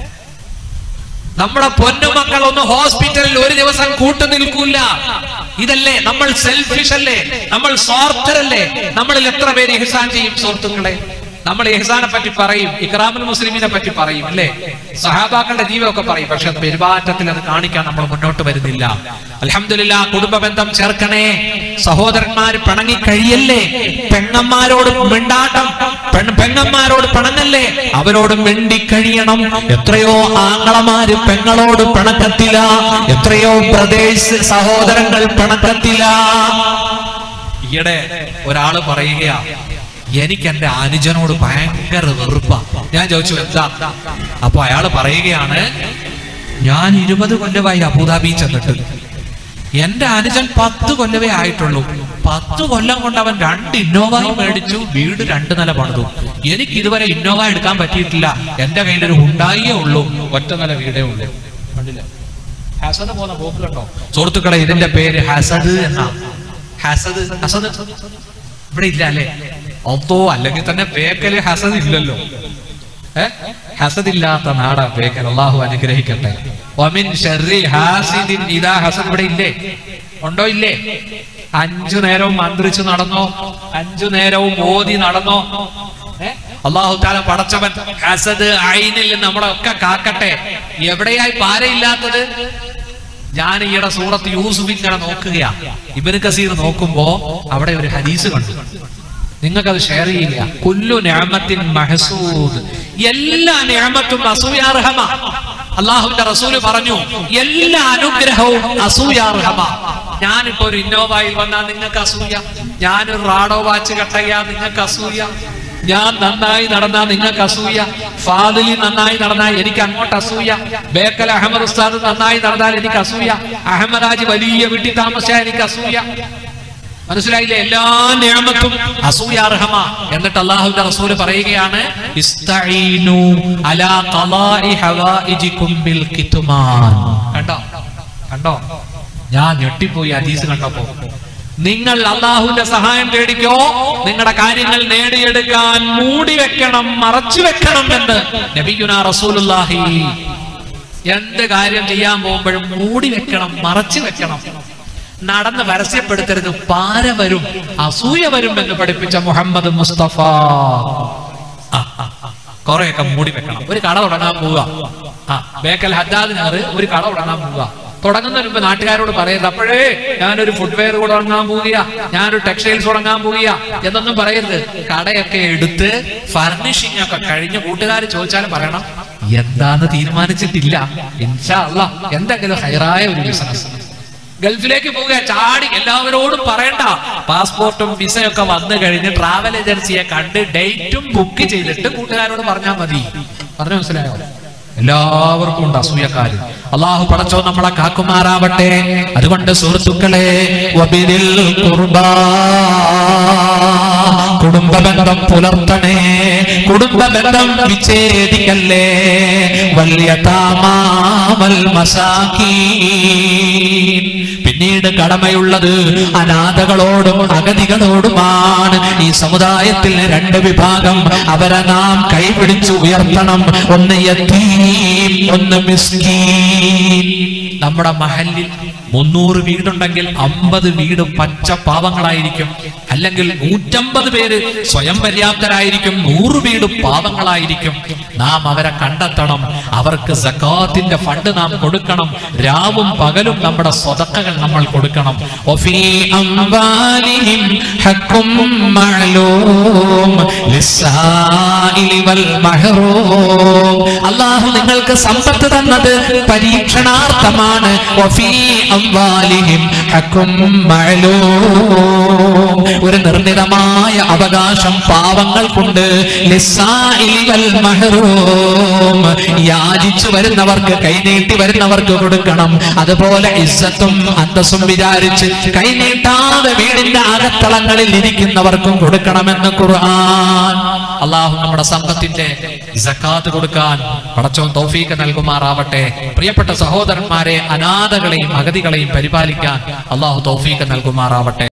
A: നമ്മുടെ പൊന്നുമക്കൾ ഒന്ന് ഹോസ്പിറ്റലിൽ ഒരു ദിവസം കൂട്ടു നിൽക്കൂല ഇതല്ലേ നമ്മൾ സെൽഫിഷ് അല്ലേ നമ്മൾ സ്വാർത്ഥരല്ലേ നമ്മളിൽ എത്ര പേര് ഇഹ്സാൻ ചെയ്യും സുഹൃത്തുക്കളെ നമ്മൾ ഇഹ്സാനെ പറ്റി പറയും ഇക്രാമുൽ മുസ്ലിമിനെ പറ്റി പറയും അല്ലേ സഹാബാക്കളുടെ ജീവിതമൊക്കെ പറയും പക്ഷെ പെരുമാറ്റത്തിൽ അത് കാണിക്കാൻ നമ്മൾ മുന്നോട്ട് വരുന്നില്ല അലഹമില്ല കുടുംബ ബന്ധം ചേർക്കണേ സഹോദരന്മാർ പിണങ്ങി കഴിയല്ലേ പെങ്ങന്മാരോട് മിണ്ടാട്ടം പെൺ- പെങ്ങന്മാരോട് പിണങ്ങല്ലേ അവരോട് മിണ്ടി കഴിയണം എത്രയോ ആങ്ങളമാര് പെങ്ങളോട് പിണക്കത്തില എത്രയോ പ്രദേശ് സഹോദരങ്ങൾ പിണക്കത്തില ഈയിടെ ഒരാള് പറയുകയാ എനിക്ക് എന്റെ അനുജനോട് ഭയങ്കര വെറുപ്പാ ഞാൻ ചോദിച്ചു എന്താ അപ്പൊ അയാള് പറയുകയാണ് ഞാൻ ഇരുപത് കൊല്ലമായി അബുദാബി ചെന്നിട്ട് എന്റെ അനുജൻ പത്ത് കൊല്ലമേ ആയിട്ടുള്ളൂ പത്ത് കൊല്ലം കൊണ്ട് അവൻ രണ്ട് ഇന്നോവയും മേടിച്ചു വീട് രണ്ട് നില പണിതു എനിക്ക് ഇതുവരെ ഇന്നോവ എടുക്കാൻ പറ്റിയിട്ടില്ല എന്റെ കയ്യിൽ ഒരു ഉണ്ടായിയേ ഉള്ളൂ ഒറ്റ നില വീടേ ഉള്ളൂ കണ്ടില്ല ഹസദ് പോകുന്ന പോക്ക് കണ്ടോ സുഹൃത്തുക്കളെ ഇതിന്റെ പേര് ഹസദ് എന്നാ ഹസദ് ഹസദ് ഇവിടെ ഇല്ല അല്ലേ ഒത്തോ അല്ലെങ്കിൽ തന്നെ ബേക്കല് ഹസദ് ഇല്ലല്ലോ ഏ ഹസദ് ഇല്ലാത്ത നാടാ ബേക്കൽ അള്ളാഹു അനുഗ്രഹിക്കട്ടെ ഒമിൻ ഷർരി ഹാസിദിൻ ഇതാ ഹസദ് ഇവിടെ ഇല്ലേ ഉണ്ടോ ഇല്ലേ അഞ്ചു നേരവും മന്ത്രിച്ചു നടന്നോ അഞ്ചു നേരവും ഓതി നടന്നോ ഏ? അള്ളാഹു താല പടച്ചവൻ ഹസദ് ഐനിൽ നിന്ന് നമ്മളെ ഒക്കെ കാക്കട്ടെ എവിടെയായി പാരയില്ലാത്തത് ഞാൻ ഈയിടെ സൂറത്ത് യൂസുഫ് ഇങ്ങനെ നോക്കുകയാ ഇബന് കസീർ നോക്കുമ്പോ അവിടെ ഒരു ഹദീസ് കണ്ടു നിങ്ങൾക്കത് ഷെയർ ചെയ്യില്ല കുല്ലു ഞാമത്തിൻ മഹസൂദ് എല്ലാ ഞാമത്തും അസൂയാർഹമ അള്ളാഹുവിന്റെ റസൂല് പറഞ്ഞു എല്ലാ അനുഗ്രഹവും അസൂയാർഹമ ഞാനിപ്പോ ഒരു ഇന്നോവയിൽ വന്നാൽ നിങ്ങൾക്ക് അസൂയ ഞാനൊരു റാഡോ വാച്ച് കട്ടയ്യാ നിങ്ങൾക്ക് അസൂയ ഞാൻ നന്നായി നടന്നാൽ നിങ്ങൾക്ക് അസൂയ ഫാദിലി നന്നായി നടന്നാൽ എനിക്ക് അങ്ങോട്ട് അസൂയ ബേക്കൽ അഹമ്മദ് ഉസ്താദ് നന്നായി നടന്നാൽ എനിക്ക് അസൂയ അഹമ്മദാജ് വലിയ വീട്ടിൽ താമസിച്ചാൽ എനിക്ക് അസൂയ മനസ്സിലായില്ലേ എല്ലാ നിയമത്തും അസൂയാർഹമ എന്നിട്ട് അള്ളാഹുവിന്റെ റസൂല് പറയുകയാണ് ഇസ്തഈനു അലാ ഖളാഇ ഹവായിജികും ബിൽ കിത്മാൻ കണ്ടോ കണ്ടോ ഞാൻ ഞെട്ടിപ്പോയി ഹദീസ് കണ്ടപ്പോ നിങ്ങൾ അള്ളാഹുവിന്റെ സഹായം തേടിക്കോ നിങ്ങളുടെ കാര്യങ്ങൾ നേടിയെടുക്കാൻ മൂടി വെക്കണം മറച്ചു വെക്കണം എന്ന് നബിയുന റസൂലുള്ളാഹി എന്ത് കാര്യം ചെയ്യാൻ പോകുമ്പോഴും മൂടി വെക്കണം മറച്ചു വെക്കണം നടന്ന് പരസ്യപ്പെടുത്തരുത് പാര വരും അസൂയ വരും എന്ന് പഠിപ്പിച്ച മുഹമ്മദ് മുസ്തഫ ആ, ആ, ആ. കുറെയൊക്കെ മൂടി വെക്കണം ഒരു കട തുടങ്ങാൻ പോവുക ആ ബേക്കൽ ഹദ്ദാദ് നഗർ ഒരു കട തുടങ്ങാൻ പോവുക തുടങ്ങുന്നതിന് മുമ്പ് നാട്ടുകാരോട് പറയരുത് അപ്പോഴേ ഞാനൊരു ഫുട്വെയർ തുടങ്ങാൻ പോവുക ഞാനൊരു ടെക്സ്റ്റൈൽസ് തുടങ്ങാൻ പോവുക എന്നൊന്നും പറയരുത് കടയൊക്കെ എടുത്ത് ഫർണിഷിംഗ് ഒക്കെ കഴിഞ്ഞ് കൂട്ടുകാർ ചോദിച്ചാലും പറയണം എന്താന്ന് തീരുമാനിച്ചിട്ടില്ല ഇൻഷാ അല്ലാ എന്തെങ്കിലും ഹൈറായ ഒരു ബിസിനസ് ഗൾഫിലേക്ക് പോവുക ചാടി എല്ലാവരോടും പറയണ്ട പാസ്പോർട്ടും വിസയൊക്കെ വന്നു കഴിഞ്ഞ് ട്രാവൽ ഏജൻസിയെ കണ്ട് ഡേറ്റും ബുക്ക് ചെയ്തിട്ട് കൂട്ടുകാരോട് പറഞ്ഞാൽ മതി പറഞ്ഞു മനസ്സിലായോ എല്ലാവർക്കും ഉണ്ട് അസൂയക്കാര് അള്ളാഹു പടച്ചോ നമ്മളെ കാക്കുമാറാവട്ടെ അതുകൊണ്ട് സുഹൃത്തുക്കളെ വബിരിൽ ഖുർബാ കുടുംബ ബന്ധം പുലർത്തണേ കുടുംബ ബന്ധം വിച്ഛേദിക്കല്ലേ വലിയ താമാമൽ മസാക്കീൻ പിന്നീട് കടമയുള്ളത് അനാഥകളോടും അഗതികളോടുമാണ് ഈ സമുദായത്തിൽ രണ്ട് വിഭാഗം അവരെ നാം കൈപിടിച്ച് ഉയർത്തണം ഒന്ന് യത്തീം ഒന്ന് മിസ്കീൻ നമ്മുടെ മഹലിൽ മുന്നൂറ് വീടുണ്ടെങ്കിൽ അമ്പത് വീട് പച്ച പാവങ്ങളായിരിക്കും അല്ലെങ്കിൽ നൂറ്റമ്പത് പേര് സ്വയം പര്യാപ്തരായിരിക്കും നൂറ് വീട് പാവങ്ങളായിരിക്കും നാം അവരെ കണ്ടെത്തണം അവർക്ക് സക്കാത്തിന്റെ ഫണ്ട് നാം കൊടുക്കണം രാവും പകലും നമ്മുടെ സ്വതക്കകൾ നമ്മൾ കൊടുക്കണം
B: وفي أموالهم حق معلوم للسائل والمحروم അള്ളാഹു നിങ്ങൾക്ക് സമ്പത്ത് തന്നത് പരീക്ഷണാർത്ഥമാണ് വഫീ അംവാലിഹിം ഹക്കും മഅലൂം. ഒരു നിർണിതമായ അവകാശം പാവങ്ങൾക്കുണ്ട് ലിസ്സാഇൽ വൽ മഹ്റൂം. യാചിച്ചു വരുന്നവർക്ക് കൈനീട്ടി വരുന്നവർക്ക് കൊടുക്കണം അതുപോലെ ഇസ്സത്തും അന്തസ്സും വിചാരിച്ച് കൈനീട്ടാതെ വീടിന്റെ അകത്തളങ്ങളിൽ ഇരിക്കുന്നവർക്കും കൊടുക്കണമെന്ന് ഖുർആൻ
A: അള്ളാഹു നമ്മുടെ സമ്പത്തിന്റെ സക്കാത്ത് കൊടുക്കാൻ പടച്ചോൻ തൗഫീക്ക് നൽകുമാറാവട്ടെ പ്രിയപ്പെട്ട സഹോദരന്മാരെ അനാഥകളെയും അഗതികളെയും പരിപാലിക്കാൻ അള്ളാഹു തൗഫീക്ക് നൽകുമാറാവട്ടെ